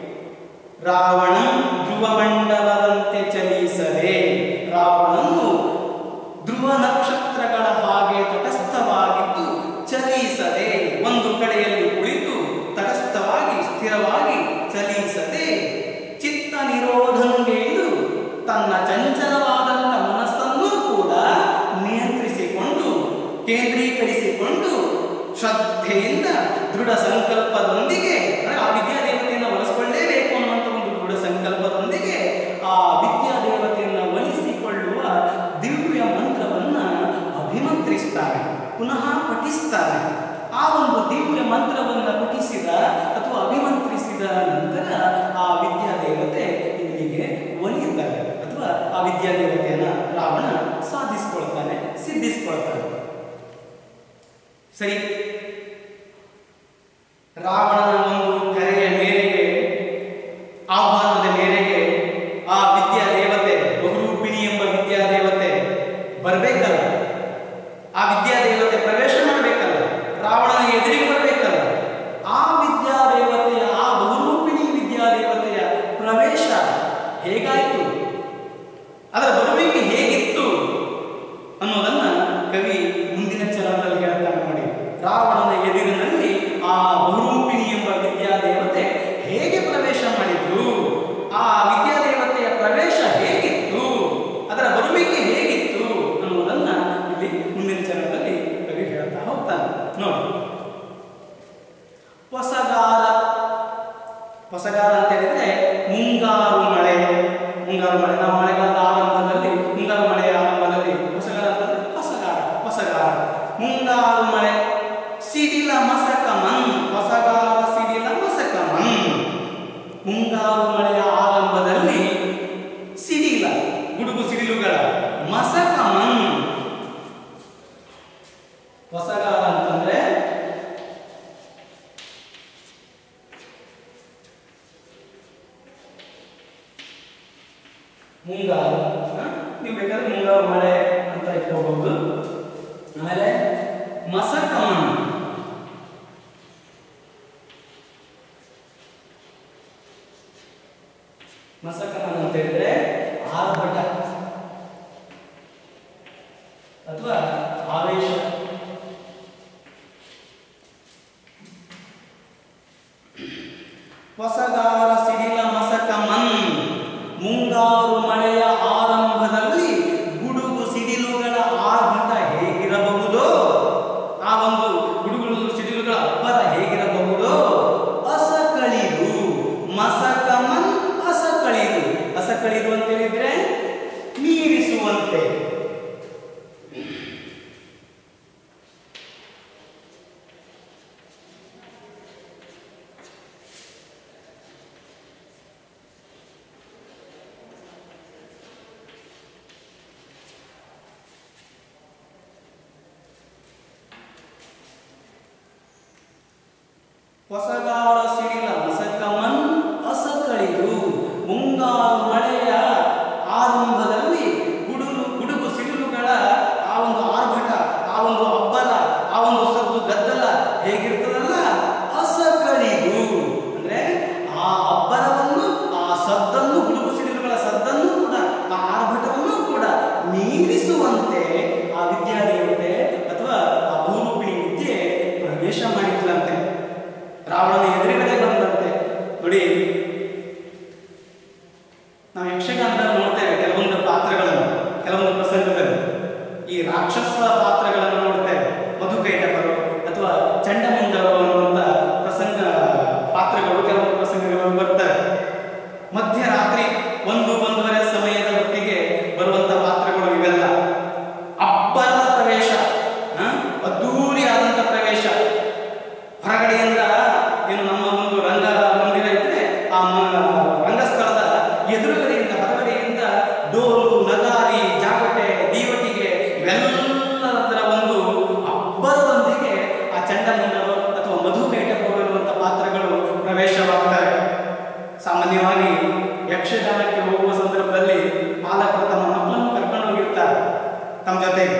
ರಾವಣ ಧ್ರುವಮಂಡಲದಂತೆ ಚಲಿಸದೆ ರಾವಣನು ಧ್ರುವ ನಕ್ಷತ್ರಗಳ ಹಾಗೆ ತಟಸ್ಥವಾಗಿದ್ದು ಚಲಿಸದೆ ಒಂದು ಕಡೆಯಲ್ಲಿ ಕುಳಿತು ತಟಸ್ಥವಾಗಿ ಸ್ಥಿರವಾಗಿ ಚಲಿಸದೆ ಚಿತ್ತ ನಿರೋಧಂಗೈದು ತನ್ನ ಚಂಚಲವಾದಂಥ ಮನಸ್ಸನ್ನು ಕೂಡ ನಿಯಂತ್ರಿಸಿಕೊಂಡು ಕೇಂದ್ರೀಕರಿಸಿಕೊಂಡು ಶ್ರದ್ಧೆಯಿಂದ ದೃಢ ಸಂಕಲ್ಪದೊಂದಿಗೆ ಅಂದ್ರೆ ಆ ವಿದ್ಯಾದೇವತೆಯನ್ನು ಒಲಿಸಿಕೊಳ್ಳೇಬೇಕು ಅನ್ನುವಂಥ ಒಂದು ದೃಢ ಸಂಕಲ್ಪದೊಂದಿಗೆ ಆ ವಿದ್ಯಾದೇವತೆಯನ್ನು ಒಲಿಸಿಕೊಳ್ಳುವ ದಿವ್ಯ ಮಂತ್ರವನ್ನ ಅಭಿಮಂತ್ರಿಸ್ತಾರೆ ಪುನಃ ಪಠಿಸ್ತಾರೆ ಆ ಒಂದು ದಿವ್ಯ ಮಂತ್ರವನ್ನ ಪಠಿಸಿದ ಅಥವಾ ಅಭಿಮಂತ್ರಿಸಿದ ನಂತರ ಆ ವಿದ್ಯಾದೇವತೆ ಇವನಿಗೆ ಒಲಿಯುತ್ತಾರೆ ಅಥವಾ ಆ ವಿದ್ಯಾದೇವತೆಯನ್ನ ರಾವಣ ಸಾಧಿಸಿಕೊಳ್ತಾನೆ ಸಿದ್ಧಿಸಿಕೊಳ್ತಾನೆ ಸರಿ ರಾವಣನ ಒಂದು ಕರೆಯ ಮೇರೆಗೆ ಆಹ್ವಾನದ ಮೇರೆಗೆ ಆ ವಿದ್ಯಾದೇವತೆ ಬಹುರೂಪಿಣಿ ಎಂಬ ವಿದ್ಯಾದೇವತೆ ಬರಬೇಕಲ್ಲ ಆ ವಿದ್ಯಾದೇವತೆ ಪ್ರವೇಶ ಮಾಡಬೇಕಲ್ಲ ರಾವಣನ ಎದುರಿಗೆ ಬರಬೇಕಲ್ಲ ಆ ವಿದ್ಯಾದೇವತೆಯ ಆ ಬಹುರೂಪಿಣಿ ವಿದ್ಯಾದೇವತೆಯ ಪ್ರವೇಶ ಹೇಗಾಯಿತು ಅದರ ಬರುವಿಕೆ ಹೇಗಿತ್ತು ಅನ್ನೋದನ್ನ ಕವಿ ಮುಂದಿನ ಚರಣದಲ್ಲಿ ಹೇಳ್ತಾನೆ ನೋಡಿ ರಾವಣನ ಎದುರಿನಲ್ಲಿ ಆ ಬಹುರೂಪಿಣಿ ಎಂಬ ವಿದ್ಯಾದೇವತೆ ಹೇಗೆ ಪ್ರವೇಶ ಮಾಡಿದ್ರು ಆ ವಿದ್ಯಾದೇವತೆಯ ಪ್ರವೇಶ ಹೇಗಿತ್ತು ಅದರ ಬರುವಿಕೆ ಹೇಗಿತ್ತು ಅನ್ನೋದನ್ನ ಇಲ್ಲಿ ಮುಂದಿನ ಚರಣದಲ್ಲಿ ಕವಿ ಹೇಳ್ತಾ ಹೋಗ್ತಾನೆ ನೋಡಿ ಹೊಸಗಾಲ ಹೊಸಗಾಲ ಅಂತ ಹೇಳಿದ್ರೆ ಮುಂಗಾರು ಮಳೆ ಮುಂಗಾರು ಮಳೆ ನಾವು ಮಳೆಗಾಲದ ಆರಂಭದಲ್ಲಿ ಮುಂಗಾರು ಮಳೆಯ ಆರಂಭದಲ್ಲಿ ಹೊಸಗಾಲ ಅಂತಂದ್ರೆ ಹೊಸಗಾಲ ಹೊಸಗಾಲ ಮುಂಗಾರು ಮಳೆ ಸಿಡಿಲ ಮಸಕ ಮನ್ ಹೊಸಗಾಲ ಸಿಡಿಲ ಮಸಕ ಮನ್ ಮುಂಗಾರು ಹ? ನೀವು ಬೇಕಾದ್ರೆ ಮುಂಗಾರು ಮಳೆ ಅಂತ ಇಟ್ಕೋಬಹುದು ಆಮೇಲೆ ಮಸಕ ಮಣ್ಣು ಮಸಕ ಮಣ್ಣು ಅಂತ ಹೇಳಿದ್ರೆ ಆರ್ಭಟ ಅಥವಾ ಆವೇಶ ಹೊಸಗಾರ ಸಿಡಿಲ ಮಸಕ ಮನ್ ಮುಂಗಾರು ಮಳೆಯ ಆರಂಭದಲ್ಲಿ ಗುಡುಗು ಸಿಡಿಲುಗಳ ಆರ್ಭಟ ಹೇಗಿರಬಹುದೋ ಆ ಒಂದು ಗುಡುಗುಳು ಸಿಡಿಲುಗಳ ಅಬ್ಬರ ಹೇಗಿರಬಹುದೋ ಅಸಕಳಿದು ಮಸಕ ಮನ್ ಅಸಕಳಿದು ಅಸಕಳಿದು ಅಂತ ಹೇಳಿದ್ರೆ ಮೀರಿಸುವಂತೆ ಹೊಸಗಾರ ಸಿಡಿಲ ಮಸಕಮನ್ ಅಸಕಳಿದು ಮುಂಗಾರು ಮಳೆಯ ಆರಂಭದಲ್ಲಿ ಗುಡುಗು ಗುಡುಗು ಸಿಡಿಲುಗಳ ಆ ಒಂದು ಆರ್ಭಟ ಆ ಒಂದು ಅಬ್ಬರ ಆ ಒಂದು ಸದ್ದು ಗದ್ದಲ ಹೇಗಿರ್ತದಲ್ಲ ಅಸಕಳಿದು ಅಂದ್ರೆ ಆ ಅಬ್ಬರವನ್ನು ಆ ಸದ್ದನ್ನು ಗುಡುಗು ಸಿಡಿಲುಗಳ ಸದ್ದನ್ನು ಕೂಡ ಆ ಆರ್ಭಟವನ್ನು ಕೂಡ ಮೀರಿಸುವಂತೆ ಆ ವಿದ್ಯಾದೇವತೆ ಅಥವಾ ಆ ಭೂರೂಪಿಣಿ ವಿದ್ಯೆ ಪ್ರವೇಶ ಮಾಡಿದ್ಲಂತೆ ರಾವಣನ ಎದುರುಗಡೆ ಬಂದಂತೆ ನೋಡಿ ನಾವು ಯಕ್ಷಗಾನದಲ್ಲಿ ನೋಡ್ತೇವೆ ಕೆಲವೊಂದು ಪಾತ್ರಗಳನ್ನು ಕೆಲವೊಂದು ಪ್ರಸಂಗದಲ್ಲಿ ಈ ರಾಕ್ಷಸ ಪಾತ್ರಗಳನ್ನು ನೋಡ್ತೇವೆ ಮಧುಕೈಟಕರು ಅಥವಾ ಚಂಡಮುಂಡರು ಅನ್ನುವಂಥ ಪ್ರಸಂಗ ಪಾತ್ರಗಳು ಕೆಲವೊಂದು ಪ್ರಸಂಗಗಳಲ್ಲಿ ಬರ್ತವೆ ಮಧ್ಯರಾತ್ರಿ ಒಂದು ಒಂದೂವರೆ ಸಮಯದ ಹೊತ್ತಿಗೆ ಬರುವಂತ ಪಾತ್ರಗಳು ಇವೆಲ್ಲ ಅಬ್ಬರದ ಪ್ರವೇಶ ಆ? ಅದ್ಧೂರಿಯಾದಂಥ ಪ್ರವೇಶ ಹೊರಗಡೆಯಿಂದ ಏನು ನಮ್ಮ ಒಂದು ರಂಗ ಮಂದಿರ ಇದ್ರೆ ಆ ಮ- ರಂಗಸ್ಥಳದ ಎದುರುಗಡೆಯಿಂದ ಹೊರಗಡೆಯಿಂದ ಡೋಲು ನಗಾರಿ ಜಾಗಟೆ ದೀವಟಿಗೆ ಇವೆಲ್ಲದರ ಒಂದು ಅಬ್ಬರದೊಂದಿಗೆ ಆ ಚಂಡಮುಂಡರು ಅಥವಾ ಮಧುಕೈಟಕರು ಎನ್ನುವಂಥ ಪಾತ್ರಗಳು ಪ್ರವೇಶವಾಗ್ತವೆ ಸಾಮಾನ್ಯವಾಗಿ ಯಕ್ಷಗಾನಕ್ಕೆ ಹೋಗುವ ಸಂದರ್ಭದಲ್ಲಿ ಪಾಲಕರು ತಮ್ಮ ಮಕ್ಕಳನ್ನು ಕರ್ಕೊಂಡು ಹೋಗಿರ್ತಾರೆ ತಮ್ಮ ಜೊತೆಗೆ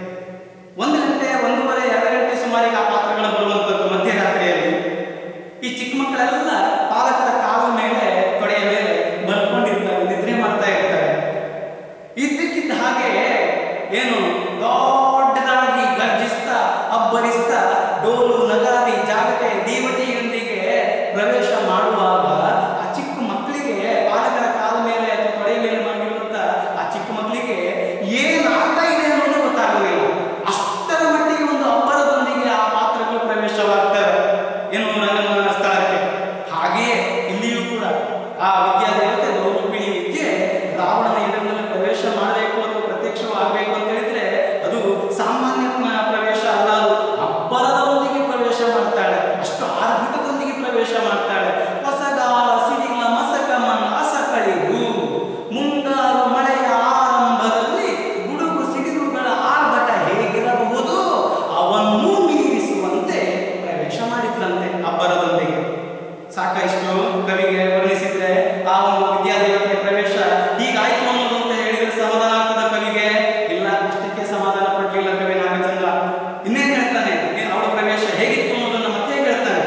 ಒಂದು ಗಂಟೆ ಒಂದೂವರೆ ಎರಡು ಗಂಟೆ ಸುಮಾರಿಗೆ ಆ ಪಾತ್ರಗಳು ಬರುವಂಥದ್ದು ಮಧ್ಯರಾತ್ರಿಯಲ್ಲಿ ಈ ಚಿಕ್ಕ ಮಕ್ಕಳೆಲ್ಲ ಪಾಲಕರ ಕಾಲ ಮೇಲೆ ತೊಡೆಯ ಮೇಲೆ ಮಲ್ಕೊಂಡಿರ್ತಾರೆ ನಿದ್ರೆ ಮಾಡ್ತಾ ಇರ್ತಾರೆ ಇದ್ದಕ್ಕಿದ್ದ ಹಾಗೆ ಏನು ದೊಡ್ಡದಾಗಿ ಗರ್ಜಿಸ್ತಾ ಅಬ್ಬರಿಸ್ತಾ ಡೋಲು ನಗಾರಿ ಜಾಗಟೆ ದೀವಟಿಯೊಂದಿಗೆ ಪ್ರವೇಶ ಮಾಡುವಾಗ ಆ ಚಿಕ್ಕ ಮಕ್ಕಳಿಗೆ ಪಾಲಕರ ಕಾಲ ಮೇಲೆ ಅಥವಾ ತೊಡೆಯ ಮೇಲೆ ಮಾಡಿರುವಂತ ಆ ಚಿಕ್ಕ ಮಕ್ಕಳಿಗೆ ಏನಾಗ್ತಾ ಇದೆ ಅನ್ನೋದು ಗೊತ್ತಾಗೋದಿಲ್ಲ ಅಷ್ಟರ ಮಟ್ಟಿಗೆ ಒಂದು ಅಬ್ಬರದೊಂದಿಗೆ ಆ ಪಾತ್ರಗಳು ಪ್ರವೇಶವಾಗ್ತವೆ ಏನು ರಂಗನ ಸ್ಥಳಕ್ಕೆ ಹಾಗೆಯೇ ಇಲ್ಲಿಯೂ ಕೂಡ ಆ ವಿದ್ಯಾದೇವತೆ ಬಹುರೂಪಿಣಿ ವಿದ್ಯೆ ರಾವಣನ ಎದುರಿನಲ್ಲಿ ಪ್ರವೇಶ ಮಾಡಬೇಕು ಅಥವಾ ಪ್ರತ್ಯಕ್ಷವಾಗಬೇಕು ಅಂತ ಹೇಳಿದ್ರೆ ಅದು ಸಾಮಾನ್ಯ ಪ್ರ- ಪ್ರವೇಶ ಅಲ್ಲ ಅದು ಅಬ್ಬರದೊಂದಿಗೆ ಪ್ರವೇಶ ಮಾಡ್ತಾಳೆ ಅಷ್ಟು ಆರ್ಭಟದೊಂದಿಗೆ ಪ್ರವೇಶ ಮಾಡ್ತಾಳೆ ಹೊಸಗಾಲ ಸಿಡಿಲ ಮಸಕ ಮನ ಅಸಕಳಿದು ಮುಂಗಾರು ಮಳೆಯ ಆರಂಭದಲ್ಲಿ ಗುಡುಗು ಸಿಡಿಲುಗಳ ಆರ್ಭಟ ಹೇಗಿರಬಹುದು ಅವನ್ನು ಮೀರಿಸುವಂತೆ ಪ್ರವೇಶ ಮಾಡಿದ್ರಂತೆ ಅಬ್ಬರದೊಂದಿಗೆ ಸಾಕಷ್ಟು ಕವಿಗೆ ವರ್ಣಿಸಿದ್ರೆ ಆ ಒಂದು ವಿದ್ಯಾದೇವತೆಯ ಪ್ರವೇಶ ಹೀಗಾಯ್ತು ಅನ್ನೋದು ಅಂತ ಹೇಳಿದ್ರೆ ಸಮಾಧಾನ ಆಗ್ತದ ಕವಿಗೆ ಇಲ್ಲ ಅಷ್ಟಕ್ಕೆ ಸಮಾಧಾನ ಪಡ್ಲಿಲ್ಲ ಕವಿ ನಾಗಚಂದ್ರ ಇನ್ನೇನ್ ಹೇಳ್ತಾನೆ ಏನ್ ಅವಳ ಪ್ರವೇಶ ಹೇಗಿತ್ತು ಅನ್ನೋದನ್ನ ಮತ್ತೆ ಹೇಳ್ತಾನೆ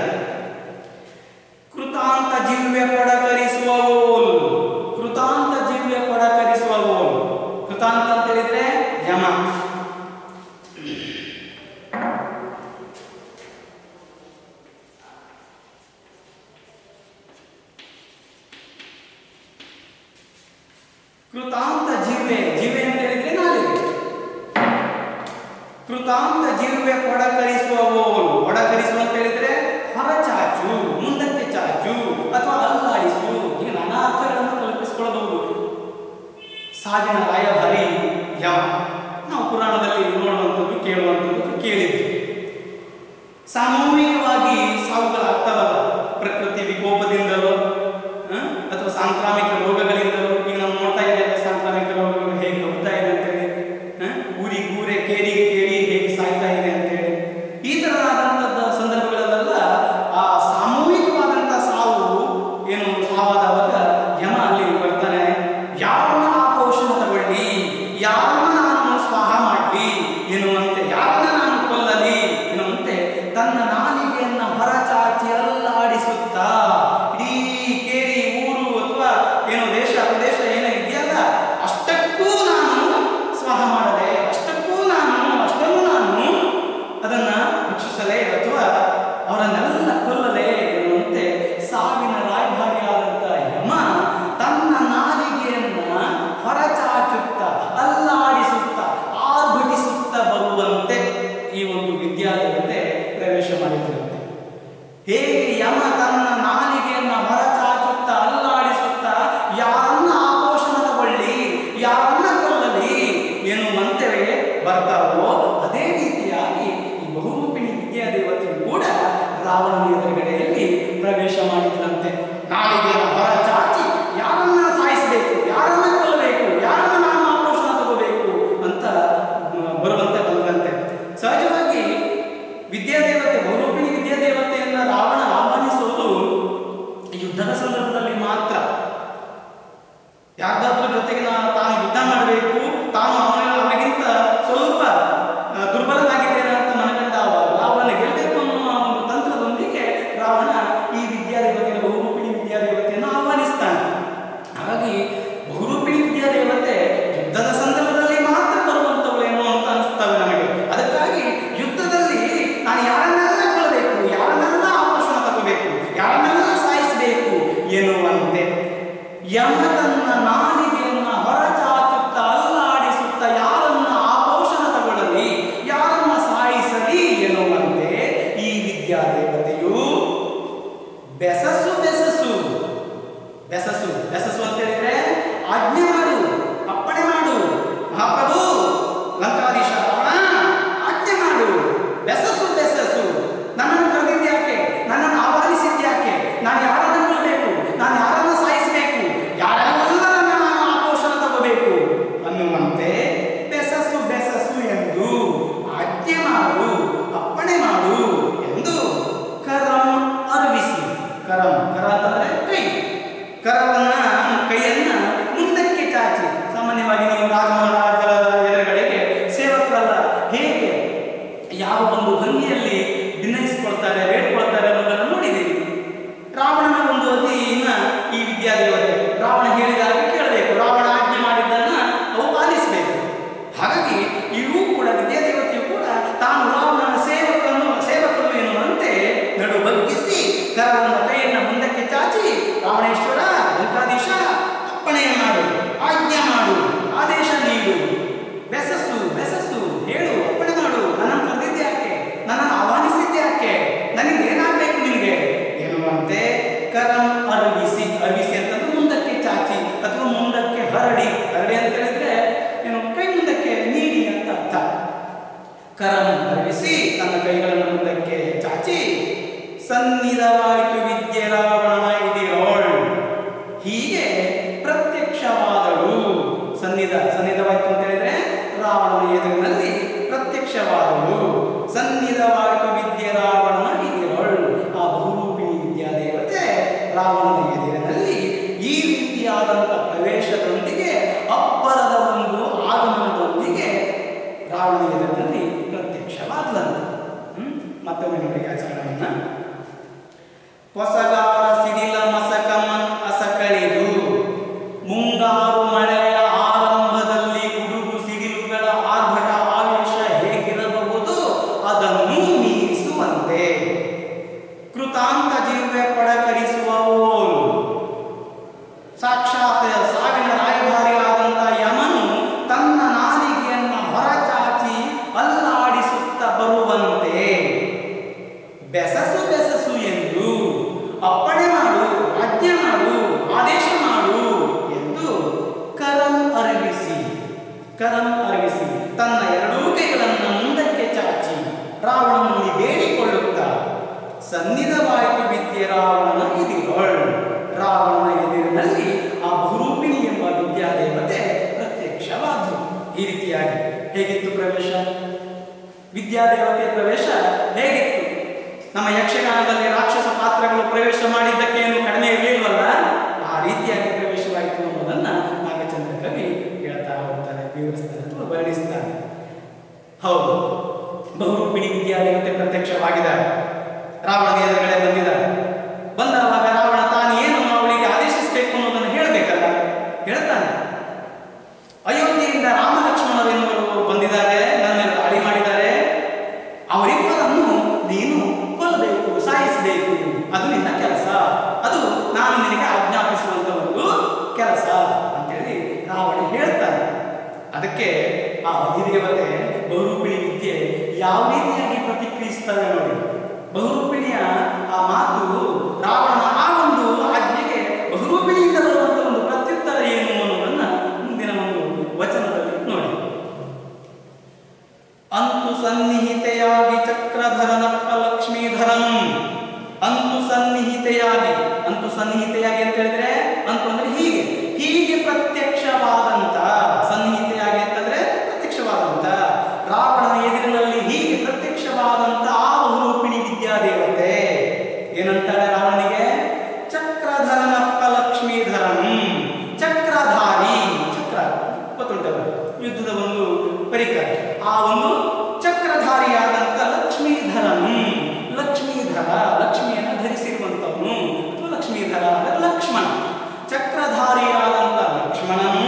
ಕೃತಾಂತ ಜಿವ್ಯ ಪಡಕರಿಸುವವೋಲ್ ಕೃತಾಂತ ಜಿವ್ಯ ಪಡಕರಿಸುವವೋಲ್ ಕೃತಾಂತ ಅಂತ ಹೇಳಿದ್ರೆ ಯಮ ಕೃತಾಂತ ಜಿವ್ವೆ ಜಿವ್ವೆ ಅಂತ ಹೇಳಿದ್ರೆ ನಾಲಿಗೆ ಕೃತಾಂತ ಜಿವ್ವೆ ಒಡಕರಿಸುವವೋಲ್ ಒಡಕರಿಸುವ ಅಂತ ಹೇಳಿದ್ರೆ ಹೊರಚಾಚು ಮುಂದಕ್ಕೆ ಚಾಚು ಅಥವಾ ಅಲ್ಲಾಡಿಸು ಈಗ ನಾನಾ ಅರ್ಥಗಳನ್ನು ಕಲ್ಪಿಸಿಕೊಳ್ಳಬಹುದು ಸಾವಿನ ರಾಯಭಾರಿ ಯಮ ನಾವು ಪುರಾಣದಲ್ಲಿ ನೋಡುವಂಥದ್ದು ಕೇಳುವಂಥದ್ದು ಕೇಳಿದ್ವಿ ಸಾಮೂಹಿಕವಾಗಿ ಸಾವುಗಳಾಗ್ತಾವಲ್ಲ ಪ್ರಕೃತಿ ವಿಕೋಪದಿಂದಲೋ ಆ, ಅಥವಾ ಸಾಂಕ್ರಾಮಿಕ ರೋಗಗಳಿಂದಲೋ ಈಗ ನಾವು ನೋಡ್ತಾ ಇದ್ದೇವೆ ಸಾಂಕ್ರಾಮಿಕ ರೋಗಗಳು ಹೇಗೆ ಹೋಗ್ತಾ ಇದೆ ಅಂತೇಳಿ ಆ, ಊರಿಗೆ ಊರೇ ಕೇರಿಗೆ ಕೇರಿ ಹೇಗೆ ಸಾಯ್ತಾ ಇದೆ ಅಂತೇಳಿ ಈ ತರನಾದಂಥದ್ದು ಸಂದರ್ಭಗಳಲ್ಲೆಲ್ಲ ಆ ಸಾಮೂಹಿಕವಾದಂಥ ಸಾವು ಏನು ಸಾವಾದವಾಗ ಯಮ ಅಲ್ಲಿ ಬರ್ತಾನೆ ಯಾರನ್ನ ಆಪೋ ಮಾಡಿದ್ರಂತೆ ನಾಲಿಗೆಯನ್ನು ಹೊರ ಚಾಚಿ ಯಾರನ್ನ ಸಾಯಿಸಬೇಕು ಯಾರನ್ನ ಕೊಲ್ಲಬೇಕು ಯಾರನ್ನ ನಾನು ಆಪೋಷಣ ತಗೋಬೇಕು ಅಂತ ಮ, ಬರುವಂತೆ ಬಂದಂತೆ ಸಹಜವಾಗಿ ವಿದ್ಯಾದೇವತೆ ಬಹುರೂಪಿಣಿ ವಿದ್ಯಾದೇವತೆಯನ್ನ ರಾವಣ ಆಹ್ವಾನಿಸುವುದು ಯುದ್ಧದ ಸಂದರ್ಭದಲ್ಲಿ ಮಾತ್ರ ಯಾರ್ದಾದ್ರೂ ಜೊತೆಗೆ ನಾ- ತಾನು ಯುದ್ಧ ಮಾಡಬೇಕು ತಾನು ಅವನ ಅವನಿಗಿಂತ ಸ್ವಲ್ಪ ಆ, ದುರ್ಬಲನಾಗಿದ್ದೇನೆ ಅಂತ ಮನಗಂಡ ಅವಾಗ ಅವನನ್ನು ಗೆಲ್ಲಬೇಕು ಅನ್ನುವ ಒಂದು ತಂತ್ರದೊಂದಿಗೆ ರಾವಣ ಈ ವಿದ್ಯಾದೇವತೆಯನ್ನು ಬಹುರೂಪಿಣಿ ವಿದ್ಯಾದೇವತೆಯನ್ನು ಆಹ್ವಾನಿಸ್ತಾನೆ ಹಾಗಾಗಿ ಬಹುರೂಪಿಣಿ ವಿದ್ಯಾದೇವತೆ ಯುದ್ಧದ ಸಂದರ್ಭದಲ್ಲಿ ಮಾತ್ರ ಬರುವಂತವಳೇನೋ ಅಂತ ಅನಿಸ್ತವೆ ನಮಗೆ ಅದಕ್ಕಾಗಿ ಯುದ್ಧದಲ್ಲಿ ನಾನು ಯಾರನ್ನೆಲ್ಲ ಕೊಲ್ಲಬೇಕು ಯಾರನ್ನೆಲ್ಲ ಆಪೋಷಣ ತಗೋಬೇಕು ಯಾರನ್ನೆಲ್ಲ ಸಾಯಿಸಬೇಕು ಎನ್ನುವಂತೆ ಯಮ ತನ್ನ ನಾಲಿಗೆಯನ್ನ ಹೊರಚಾಚುತ್ತ ಅಲ್ಲಾಡಿಸುತ್ತ ಯಾರನ್ನ ಆಪೋಷಣ ತಗೊಳ್ಳಲಿ ಯಾರನ್ನ ಸಾಯಿಸಲಿ ಎನ್ನುವಂತೆ ಈ ವಿದ್ಯಾದೇವತೆಯು ಬೆಸಸು ಬೆಸಸು ಬೆಸಸು ಬೆಸಸು ಅಂತ ಹೇಳಿದ್ರೆ ಆಜ್ಞೆ ಮಾಡು ಅಪ್ಪಣೆ ಮಾಡು ಮಹಾಪ್ರಭು ಲಂಕಾಧೀಶ ರಾವಣ ಆಜ್ಞೆ ಮಾಡು ಬೆಸಸು ಬೆಸಸು ನನ್ನನ್ನು ಕರೆದಿದ್ಯಾಕೆ ನನ್ನನ್ನು ಆಹ್ವಾನಿಸಿದ್ಯಾಕೆ ನಾನು ಯಾರನ್ನು ಕೊಲ್ಲಬೇಕು ನಾನು ಯಾರನ್ನು ಸಾಯಿಸಬೇಕು ಯಾರೆಲ್ಲರನ್ನ ನಾನು ಆಪೋಷಣ ತಗೋಬೇಕು ಅನ್ನುವಂತೆ ಬೆಸಸು ಬೆಸಸು ಎಂದು ಆಜ್ಞೆ ಮಾಡು ಅಪ್ಪಣೆ ಮಾಡು ಎಂದು ಕರಂ ಅರ್ವಿಸಿ ಕರಂ ಕರ ಅಂತಂದ್ರೆ ಕೈ ಕರವನ್ನ ಕೈಯನ್ನ ಮುಂದಕ್ಕೆ ಚಾಚಿ ಸಾಮಾನ್ಯವಾಗಿ ನೀವು ರಾಜಮಹಾರಾಜರ ಎದುರುಗಡೆಗೆ ಸೇವಕರಲ್ಲ ಹೇಗೆ ಯಾವ ಒಂದು ಭಂಗಿಯಲ್ಲಿ ಭಿನ್ನಯಿಸಿಕೊಳ್ತಾರೆ ಬೇಡ್ಕೊಳ್ತಾರೆ ಅನ್ನೋದನ್ನು ನೋಡಿದ್ದೀರಿ ರಾವಣನ ಒಂದು ಅತಿನ ಈ ವಿದ್ಯಾದೇವತೆ ರಾವಣ ಹೇಳಿದಾಗ ಕೇಳಬೇಕು ರಾವಣ ಆಜ್ಞೆ ಮಾಡಿದ್ದನ್ನ ಅವು ಪಾಲಿಸಬೇಕು ಹಾಗಾಗಿ ಇವು ಕೂಡ ವಿದ್ಯಾದೇವತೆಯು ಕೂಡ ತಾನು ರಾವಣನ ಸೇವಕನು ಸೇವಕನು ಎನ್ನುವಂತೆ ನಡು ಬಗ್ಗಿಸಿ ಕರವನ್ನ ಕೈಯನ್ನ ಮುಂದಕ್ಕೆ ಚಾಚಿ ರಾವಣೇಶ್ವರ ಲಂಕಾಧೀಶ ಅಪ್ಪಣೆ ಮಾಡು ಆಜ್ಞೆ ಮಾಡು ಆದೇಶ ನೀಡು ಬೆಸಸ್ಸು ಬೆಸಸ್ಸು ಹೇಳು ಅಪ್ಪಣೆ ಮಾಡು ನನ್ನನ್ನು ಕರೆದಿದ್ಯಾಕೆ ನನ್ನನ್ನು ಆಹ್ವಾನಿಸಿದ್ಯಾಕೆ ನನಗೆ ಏನಾಗಬೇಕು ನಿನಗೆ ಎನ್ನುವಂತೆ ಕರಂ ಅರ್ವಿಸಿ ಅರ್ವಿಸಿ ಅಂತಂದ್ರೆ ಮುಂದಕ್ಕೆ ಚಾಚಿ ಅಥವಾ ಮುಂದಕ್ಕೆ ಹರಡಿ ಹರಡಿ ಅಂತ ಹೇಳಿದ್ರೆ ಏನು ಕೈ ಮುಂದಕ್ಕೆ ನೀಡಿ ಅಂತ ಅರ್ಥ ಕರಂ ಅರ್ವಿಸಿ ತನ್ನ ಕೈಗಳನ್ನು ಮುಂದಕ್ಕೆ ಚಾಚಿ ಸನ್ನಿಧವಾಯಿತು ವಿದ್ಯೆ ರಾವಣನ ಇದಿರೋಳ್ ಹೀಗೆ ಪ್ರತ್ಯಕ್ಷವಾದಳು ಸನ್ನಿಧ ಸನ್ನಿಧವಾಯಿತು ಅಂತ ಹೇಳಿದ್ರೆ ರಾವಣನ ಎದುರಿನಲ್ಲಿ ಪ್ರತ್ಯಕ್ಷವಾದಳು ಸನ್ನಿಧವಾಯಿತು ವಿದ್ಯೆ ರಾವಣನ ಇದಿರೋಳ್ ಆ ಬಹುರೂಪಿಣಿ ವಿದ್ಯಾದೇವತೆ ರಾವಣನ ಎದುರಿನಲ್ಲಿ ಈ ರೀತಿಯಾದಂಥ ಪ್ರವೇಶದೊಂದಿಗೆ ಅಬ್ಬರದ ಒಂದು ಆಗಮನದೊಂದಿಗೆ ರಾವಣನ ಎದುರಿನಲ್ಲಿ ಪ್ರತ್ಯಕ್ಷವಾದ್ಲಂತೆ ಹ್ಮ್? ಮತ್ತೊಮ್ಮೆ ನೋಡಿ ಆಚರಣೆಯನ್ನ ಹೊಸಗಾರ ಸಿಡಿಲ ಮಸಕಮನ್ ಅಸಕಳಿದು ಮುಂಗಾರು ಮಳೆಯ ಆರಂಭದಲ್ಲಿ ಗುಡುಗು ಸಿಡಿಲುಗಳ ಆರ್ಭಟ ಆವೇಶ ಹೇಗಿರಬಹುದು ಅದನ್ನು ಮೀರಿಸುವಂತೆ ಕೃತಾಂತ ಜೀವ್ಯ ಪಡಕರಿಸುವವೋಲು ಸಾಕ್ಷಾತ್ ಸಾವಿನ ರಾಯಭಾರಿಯಾದಂಥ ಯಮನು ತನ್ನ ನಾಲಿಗೆಯನ್ನ ಹೊರಚಾಚಿ ಅಲ್ಲಾಡಿಸುತ್ತ ಬರುವಂತೆ ಬೆಸಸು ಬೆಸಸು ಎಂದು ಅಪ್ಪಣೆ ಮಾಡು ಆಜ್ಞೆ ಮಾಡು ಆದೇಶ ಮಾಡು ಎಂದು ಕರಂ ಅರಗಿಸಿ ಕರಂ ಅರಗಿಸಿ ತನ್ನ ಎರಡೂ ಕೈಗಳನ್ನು ಮುಂದಕ್ಕೆ ಚಾಚಿ ರಾವಣನಲ್ಲಿ ಬೇಡಿಕೊಳ್ಳುತ್ತಾ ಸನ್ನಿಧವಾಯಿತು ವಿದ್ಯೆ ರಾವಣನ ಇದಿರೋಳ್ ರಾವಣನ ಎದುರಿನಲ್ಲಿ ಆ ಭೂರೂಪಿಣಿ ಎಂಬ ವಿದ್ಯಾದೇವತೆ ಪ್ರತ್ಯಕ್ಷವಾದ್ರು ಈ ರೀತಿಯಾಗಿ ಹೇಗಿತ್ತು ಪ್ರವೇಶ ವಿದ್ಯಾದೇವತೆಯ ಪ್ರವೇಶ ಹೇಗಿತ್ತು ನಮ್ಮ ಯಕ್ಷಗಾನದಲ್ಲಿ ರಾಕ್ಷಸ ಪಾತ್ರಗಳು ಪ್ರವೇಶ ಮಾಡಿದ್ದಕ್ಕೆ ಏನು ಕಡಿಮೆ ಇರಲಿಲ್ವಲ್ಲ ಆ ರೀತಿಯಾಗಿ ಪ್ರವೇಶವಾಯಿತು ಅನ್ನೋದನ್ನ ನಾಗಚಂದ್ರ ಕವಿ ಹೇಳ್ತಾ ಹೋಗ್ತಾರೆ ವಿವರಿಸ್ತಾರೆ ಅಥವಾ ವರ್ಣಿಸ್ತಾರೆ ಹೌದು ಬಹುರೂಪಿಣಿ ವಿದ್ಯಾದೇವತೆ ಪ್ರತ್ಯಕ್ಷವಾಗಿದ್ದಾರೆ ರಾವಣನ ಎದುರುಗಡೆ ಬಂದಿದ್ದಾರೆ ಬಂದಾಗ ರಾವಣ ತಾನು ಏನು ಅವಳಿಗೆ ಆದೇಶಿಸಬೇಕು ಅನ್ನೋದನ್ನು ಹೇಳಬೇಕಲ್ಲ ಹೇಳ್ತಾನೆ ಅಯೋಧ್ಯೆಯಿಂದ ರಾಮ ಲಕ್ಷ್ಮಣರೆನ್ನುವರು ಬಂದಿದ್ದಾರೆ ನನ್ನ ಮೇಲೆ ದಾಳಿ ಮಾಡಿದ್ದಾರೆ ಅವರಿಬ್ಬರನ್ನು ನೀನು ಕೊಲ್ಲಬೇಕು ಸಾಯಿಸಬೇಕು ಅದು ನಿನ್ನ ಕೆಲಸ ಅದು ನಾನು ನಿನಗೆ ಆಜ್ಞಾಪಿಸುವಂತ ಒಂದು ಕೆಲಸ ಅಂತೇಳಿ ರಾವಣ ಹೇಳ್ತಾನೆ ಅದಕ್ಕೆ ಆ ಅಧಿದೇವತೆ ಬಹುರೂಪಿಣಿ ವಿದ್ಯೆ ಯಾವ ರೀತಿಯಾಗಿ ಪ್ರತಿಕ್ರಿಯಿಸ್ತವೆ ನೋಡಿ ಬಹುರೂಪಿಣಿಯ ಆ ಮಾತು ರಾವಣನ ಆ ಒಂದು ಆಜ್ಞೆಗೆ ಬಹುರೂಪಿಣಿಯಿಂದ ಬರುವಂತ ಒಂದು ಪ್ರತ್ಯುತ್ತರ ಏನು ಅನ್ನೋದನ್ನ ಮುಂದಿನ ಒಂದು ವಚನದಲ್ಲಿ ನೋಡಿ ಅಂತು ಸನ್ನಿಹಿತೆಯಾಗಿ ಚಕ್ರಧರನಪ್ಪ ಲಕ್ಷ್ಮೀಧರನು ಅಂತು ಸನ್ನಿಹಿತೆಯಾಗಿ ಸನ್ನಿಹಿತೆಯಾಗಿ ಅಂತ ಹೇಳಿದ್ರೆ ಅಂತಂದ್ರೆ ಹೀಗೆ ಹೀಗೆ ಪ್ರತ್ಯಕ್ಷವಾದಂತ ಸನ್ನಿಹಿತೆಯಾಗಿ ಅಂತಂದ್ರೆ ಪ್ರತ್ಯಕ್ಷವಾದಂತ ರಾವಣನ ಎದುರಿನಲ್ಲಿ ಹೀಗೆ ಪ್ರತ್ಯಕ್ಷವಾದಂತ ಆ ಬಹುರೂಪಿಣಿ ವಿದ್ಯಾದೇವತೆ ಏನಂತಾಳೆ ರಾವಣನಿಗೆ ಚಕ್ರಧರನಪ್ಪ ಲಕ್ಷ್ಮೀಧರಂ ಚಕ್ರಧಾರಿ ಚಕ್ರ ಗೊತ್ತುಂಟಲ್ಲ ಯುದ್ಧದ ಒಂದು ಪರಿಕರ ಆ ಒಂದು ಚಕ್ರಧಾರಿಯಾದಂತ ಲಕ್ಷ್ಮೀಧರಂ ಲಕ್ಷ್ಮೀಧರ ಲಕ್ಷ್ಮಿಯನ್ನು ಧರಿಸಿರುವಂತವನು ಅಥವಾ ಲಕ್ಷ್ಮೀಧರ ಅಂದರೆ ಲಕ್ಷ್ಮಣ ಚಕ್ರಧಾರಿಯಾದಂತ ಲಕ್ಷ್ಮಣನು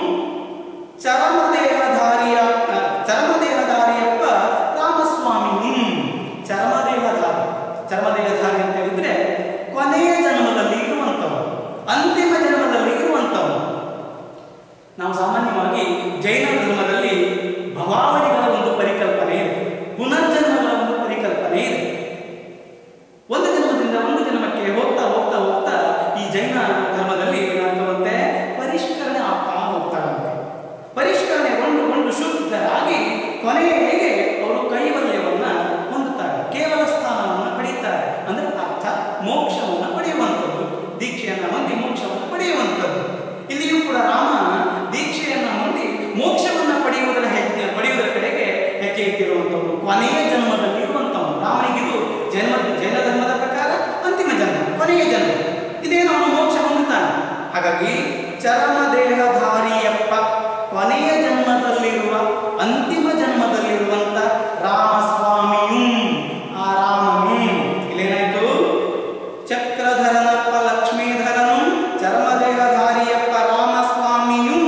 ಚರಮದೇಹಧಾರಿಯ ಚರಮದೇಹಧಾರಿಯಪ್ಪ ರಾಮಸ್ವಾಮಿ ಚರ್ಮದೇಹಧಾರಿ ಚರ್ಮದೇಹಧಾರಿ ಅಂತ ಹೇಳಿದ್ರೆ ಕೊನೆಯ ಜನ್ಮದಲ್ಲಿ ಇರುವಂತವನು ಅಂತಿಮ ಜನ್ಮದಲ್ಲಿ ಇರುವಂತವನು ನಾವು ಸಾಮಾನ್ಯವಾಗಿ ಜೈನ ಧರ್ಮದಲ್ಲಿ ಭವಾವಣಿಗಳ ಒಂದು ಪರಿಕಲ್ಪನೆ ಇದೆ ಪುನರ್ಜನ್ಮಗಳ ಒಂದು ಪರಿಕಲ್ಪನೆ ಇದೆ ಒಂದು ಜನ್ಮದಿಂದ ಒಂದು ಜನ್ಮಕ್ಕೆ ಹೋಗ್ತಾ ಹೋಗ್ತಾ ಹೋಗ್ತಾ ಈ ಜೈನ ಧರ್ಮದಲ್ಲಿ ಏನಾಗ್ತವಂತೆ ಪರಿಷ್ಕರಣೆ ಆಗ್ತಾ ಹೋಗ್ತಾರಂತೆ ಪರಿಷ್ಕರಣೆಗೊಂಡು ಗೊಂಡು ಶುದ್ಧರಾಗಿ ಕೊನೆಗೆ ಅವರು ಕೈವಲ್ಯವನ್ನ ಹೊಂದುತ್ತಾರೆ ಕೇವಲ ಸ್ಥಾನವನ್ನು ಪಡೆಯುತ್ತಾರೆ ಅಂದ್ರೆ ಅರ್ಥ ಮೋಕ್ಷವನ್ನು ಪಡೆಯುವಂಥದ್ದು ದೀಕ್ಷೆಯನ್ನ ಹೊಂದಿ ಮೋಕ್ಷವನ್ನು ಪಡೆಯುವಂಥದ್ದು ಇಲ್ಲಿಯೂ ಕೂಡ ರಾಮ ದೀಕ್ಷೆಯನ್ನ ಹೊಂದಿ ಮೋಕ್ಷವನ್ನ ಪಡೆಯುವುದರ ಹೆಜ್ಜೆ ಪಡೆಯುವುದರ ಕಡೆಗೆ ಹೆಜ್ಜೆ ಇಟ್ಟಿರುವಂಥವ್ರು ಕೊನೆಯ ಜನ್ಮದಲ್ಲಿ ಇರುವಂಥವನು ರಾಮನಿಗಿದು ಜನ್ಮ ಜೈನ ಧರ್ಮದ ಪ್ರಕಾರ ಅಂತಿಮ ಜನ್ಮ ಕೊನೆಯ ಜನ್ಮ ಇದೇನು ಅವನು ಮೋಕ್ಷ ಹೊಂದುತ್ತಾನೆ ಹಾಗಾಗಿ ಚರಮ ದೇಹಧಾರಿಯಪ್ಪ ಕೊನೆಯ ಜನ್ಮದಲ್ಲಿರುವ ಅಂತಿಮ ಜನ್ಮದಲ್ಲಿರುವಂತ ರಾಮಸ್ವಾಮಿಯು ಆ ರಾಮನು ಇಲ್ಲೇನಾಯ್ತು ಚಕ್ರಧರನಪ್ಪ ಲಕ್ಷ್ಮೀಧರನು ಚರ್ಮದೇಹಧಾರಿಯಪ್ಪ ರಾಮಸ್ವಾಮಿಯು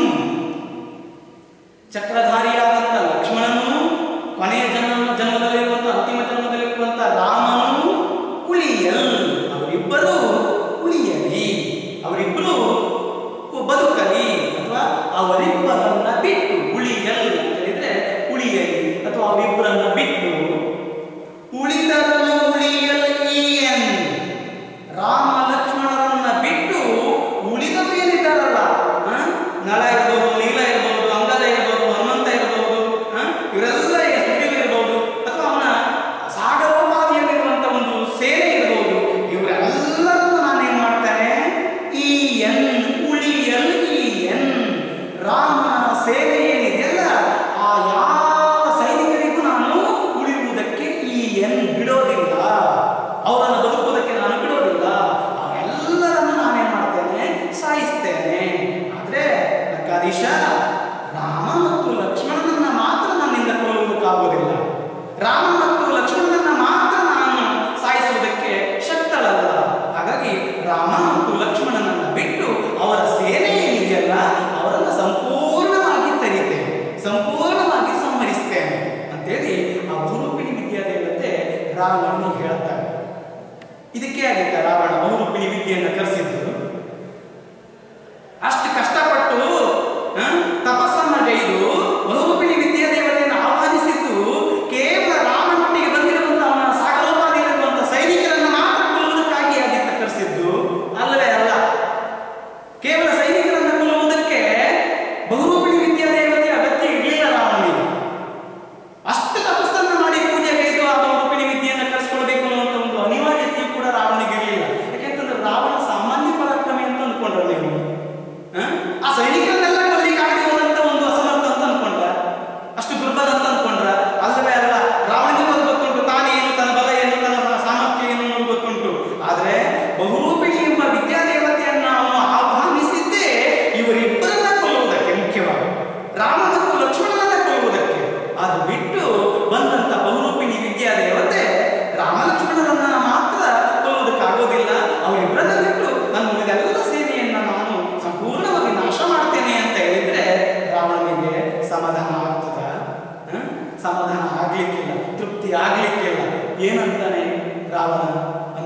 ಚಕ್ರಧಾರಿಯಾದಂಥ ಲಕ್ಷ್ಮಣನು ಕೊನೆಯ ಜನ್ಮ ಜನ್ಮದಲ್ಲಿರುವಂಥ ಅಂತಿಮ ಜನ್ಮದಲ್ಲಿರುವಂಥ ರಾಮನು ಉಳಿಯಲ್ ಅವರಿಬ್ಬರು ಉಳಿಯಲಿ ಅವರಿಬ್ಬರು ಬದುಕಲಿ ಅಥವಾ ಅವರಿಬ್ಬರನ್ನ ಬಿಟ್ಟು ಉಳಿಯಲ್ ಅಂತ ಹೇಳಿದ್ರೆ ಉಳಿಯಲಿ ಅಥವಾ ಅವರಿಬ್ಬರನ್ನ ಬಿಟ್ಟು ಉಳಿದರನು ಉಳಿಯಲ್ ಈಯನ್ ರಾಮ ಲಕ್ಷ್ಮಣರನ್ನ ಬಿಟ್ಟು ಉಳಿದವರು ಏನಿದ್ದಾರಲ್ಲ ಆ? ನಳ ಇರಬಹುದು ನೀಲ ಇರಬಹುದು ಅಂಗದ ಇರಬಹುದು ಹನುಮಂತ ಇರಬಹುದು ಆ? ಇವರೆಲ್ಲ ಸುಗ್ರೀವ ಇರಬಹುದು ಅಥವಾ ಅವನ ಸಾಗರೋಪಾದಿಯಲ್ಲಿರುವಂತ ಒಂದು ಸೇನೆ ಇರಬಹುದು ಇವರೆಲ್ಲರನ್ನು ನಾನೇನ್ ಮಾಡ್ತೇನೆ ಈ ಎನ್ ಉಳಿಯಲ್ ಈ ಎನ್ ರಾಮನ ಸೇನೆ ಏನಿದೆಯಲ್ಲ ಆ ಯಾವ ಸೈನಿಕರಿಗೂ ನಾನು ಉಳಿಯುವುದಕ್ಕೆ ಈ ಎನ್ ಬಿಡೋದಿಲ್ಲ ಅವರನ್ನು ಬದುಕುವುದಕ್ಕೆ ನಾನು ಬಿಡೋದಿಲ್ಲ ಅವರೆಲ್ಲರನ್ನು ನಾನೇನ್ ಮಾಡ್ತೇನೆ ಸಾಯಿಸ್ತೇನೆ ಆದ್ರೆ ಲಂಕಾಧೀಶ ರಾಮ ಮತ್ತು ಲಕ್ಷ್ಮಣನನ್ನ ಮಾತ್ರ ನನ್ನಿಂದ ಕೊಲ್ಲುವುದಕ್ಕಾಗೋದಿಲ್ಲ ರಾಮ ಮತ್ತು ಲಕ್ಷ್ಮಣನನ್ನ ಮಾತ್ರ ನಾನು ಸಾಯಿಸುವುದಕ್ಕೆ ಶಕ್ತಳಲ್ಲ ಹಾಗಾಗಿ ರಾಮ ಮತ್ತು ಲಕ್ಷ್ಮಣನನ್ನ ಬಿಟ್ಟು ಅವರ ಸೇನೆ ಏನಿದೆಯಲ್ಲ ಅವರನ್ನು ಸಂಪೂರ್ಣವಾಗಿ ತೆರೀತೇನೆ ಸಂಪೂರ್ಣವಾಗಿ ಸಂಹರಿಸ್ತೇನೆ ಅಂತೇಳಿ ಆ ಬಹುರೂಪಿಣಿ ವಿದ್ಯಾದೇವತೆ ರಾವಣನಿಗೆ ಹೇಳ್ತಾರೆ ಇದಕ್ಕೆ ಆಗಿತ್ತ ರಾವಣ ಬಹುರೂಪಿಣಿ ವಿದ್ಯೆಯನ್ನು ಕಲಿಸಿದ್ದು ಅಷ್ಟು ಕಷ್ಟಪಟ್ಟು ಆ, ತಪಸ್ಸನ್ನ ಗೈದು ಬಹುರೂಪಿಣಿ ವಿದ್ಯಾದೇವತೆಯನ್ನು ಆಹ್ವಾನಿಸಿದ್ದು ಕೇವಲ ರಾಮನೊಟ್ಟಿಗೆ ಬಂದಿರುವಂತಹ ಅವನ ಸಾಗರೋಪಾದಿಯಲ್ಲಿರುವಂತಹ ಸೈನಿಕರನ್ನು ಮಾತ್ರ ಕೊಲ್ಲುವುದಕ್ಕಾಗಿ ಆಗಿತ್ತ ಕರೆಸಿದ್ದು ಅಲ್ಲವೇ ಅಲ್ಲ ಕೇವಲ ಸೈನಿಕರನ್ನು ಕೊಲ್ಲುವುದಕ್ಕೆ ಬಹುರೂಪಿಣಿ ವಿದ್ಯಾದೇವತೆ ಅಗತ್ಯ ಇರಲಿಲ್ಲ ರಾವಣನಿಗೆ ಅಷ್ಟು ತಪಸ್ಸನ್ನು ಮಾಡಿ ಪೂಜೆ ಗೈದು ಆ ಬಹುರೂಪಿಣಿ ವಿದ್ಯೆಯನ್ನು ಕಲಿಸ್ಕೊಳ್ಬೇಕು ಅನ್ನುವಂಥ ಒಂದು ಅನಿವಾರ್ಯತೆಯೂ ಕೂಡ ರಾವಣನಿಗೆ ಇರಲಿಲ್ಲ ಯಾಕೆಂತಂದ್ರೆ ರಾವಣ ಸಾಮಾನ್ಯ ಪರಾಕ್ರಮಿ ಅಂತ ಅಂದ್ಕೊಂಡ್ರ ನೀವು ಆ? ಆ ಸೈನಿಕರನ್ನೆಲ್ಲ ಕೊಲ್ಲಿಕ್ಕೆ ಆಗದೆ ಹೋದಂತ ಒಂದು ಅಸಮರ್ಥ ಅಂತ ಅನ್ಕೊಂಡ್ರ ಅಷ್ಟು ದುರ್ಬಲ ಅಂತ ಅನ್ಕೊಂಡ್ರ ಅಲ್ಲವೇ ಅಲ್ಲ ರಾವಣನಿಗೂ ಅದು ಗೊತ್ತುಂಟು ತಾನೇನು ತನ್ನ ಬಲ ಏನು ತನ್ನ ಸಾಮರ್ಥ್ಯ ಏನು ಅನ್ನೋದು ಗೊತ್ತುಂಟು ಆದ್ರೆ ಬಹುರೂಪಿಣಿ ಎಂಬ ವಿದ್ಯಾದೇವತೆಯನ್ನ ಅವನು ಆಹ್ವಾನಿಸಿದ್ದೇ ಇವರಿಬ್ಬರನ್ನ ಕೊಲ್ಲುವುದಕ್ಕೆ ಮುಖ್ಯವಾಗಿ ರಾಮ ಮತ್ತು ಲಕ್ಷ್ಮಣನನ್ನ ಕೊಲ್ಲುವುದಕ್ಕೆ ಅದು ಬಿಟ್ಟು ಬಂದಂತ ಬಹುರೂಪಿಣಿ ವಿದ್ಯಾದೇವತೆ ರಾಮ ಲಕ್ಷ್ಮಣರನ್ನ ಮಾತ್ರ ಕೊಲ್ಲುವುದಕ್ಕಾಗೋದಿಲ್ಲ ಅವರಿಬ್ಬರನ್ನ ಬಿಟ್ಟು ನನ್ನ ಉಳಿದೆಲ್ಲ ಸೇನೆಯನ್ನ ನಾನು ಸಂಪೂರ್ಣವಾಗಿ ನಾಶ ಮಾಡ್ತೇನೆ ಅಂತ ಹೇಳಿದ್ರೆ ರಾವಣನಿಗೆ ಸಮಾಧಾನ ಆಗ್ತದ ಸಮಾಧಾನ ಆಗ್ಲಿಕ್ಕಿಲ್ಲ ತೃಪ್ತಿ ಆಗ್ಲಿಕ್ಕಿಲ್ಲ ಏನಂತಾನೆ ರಾವಣ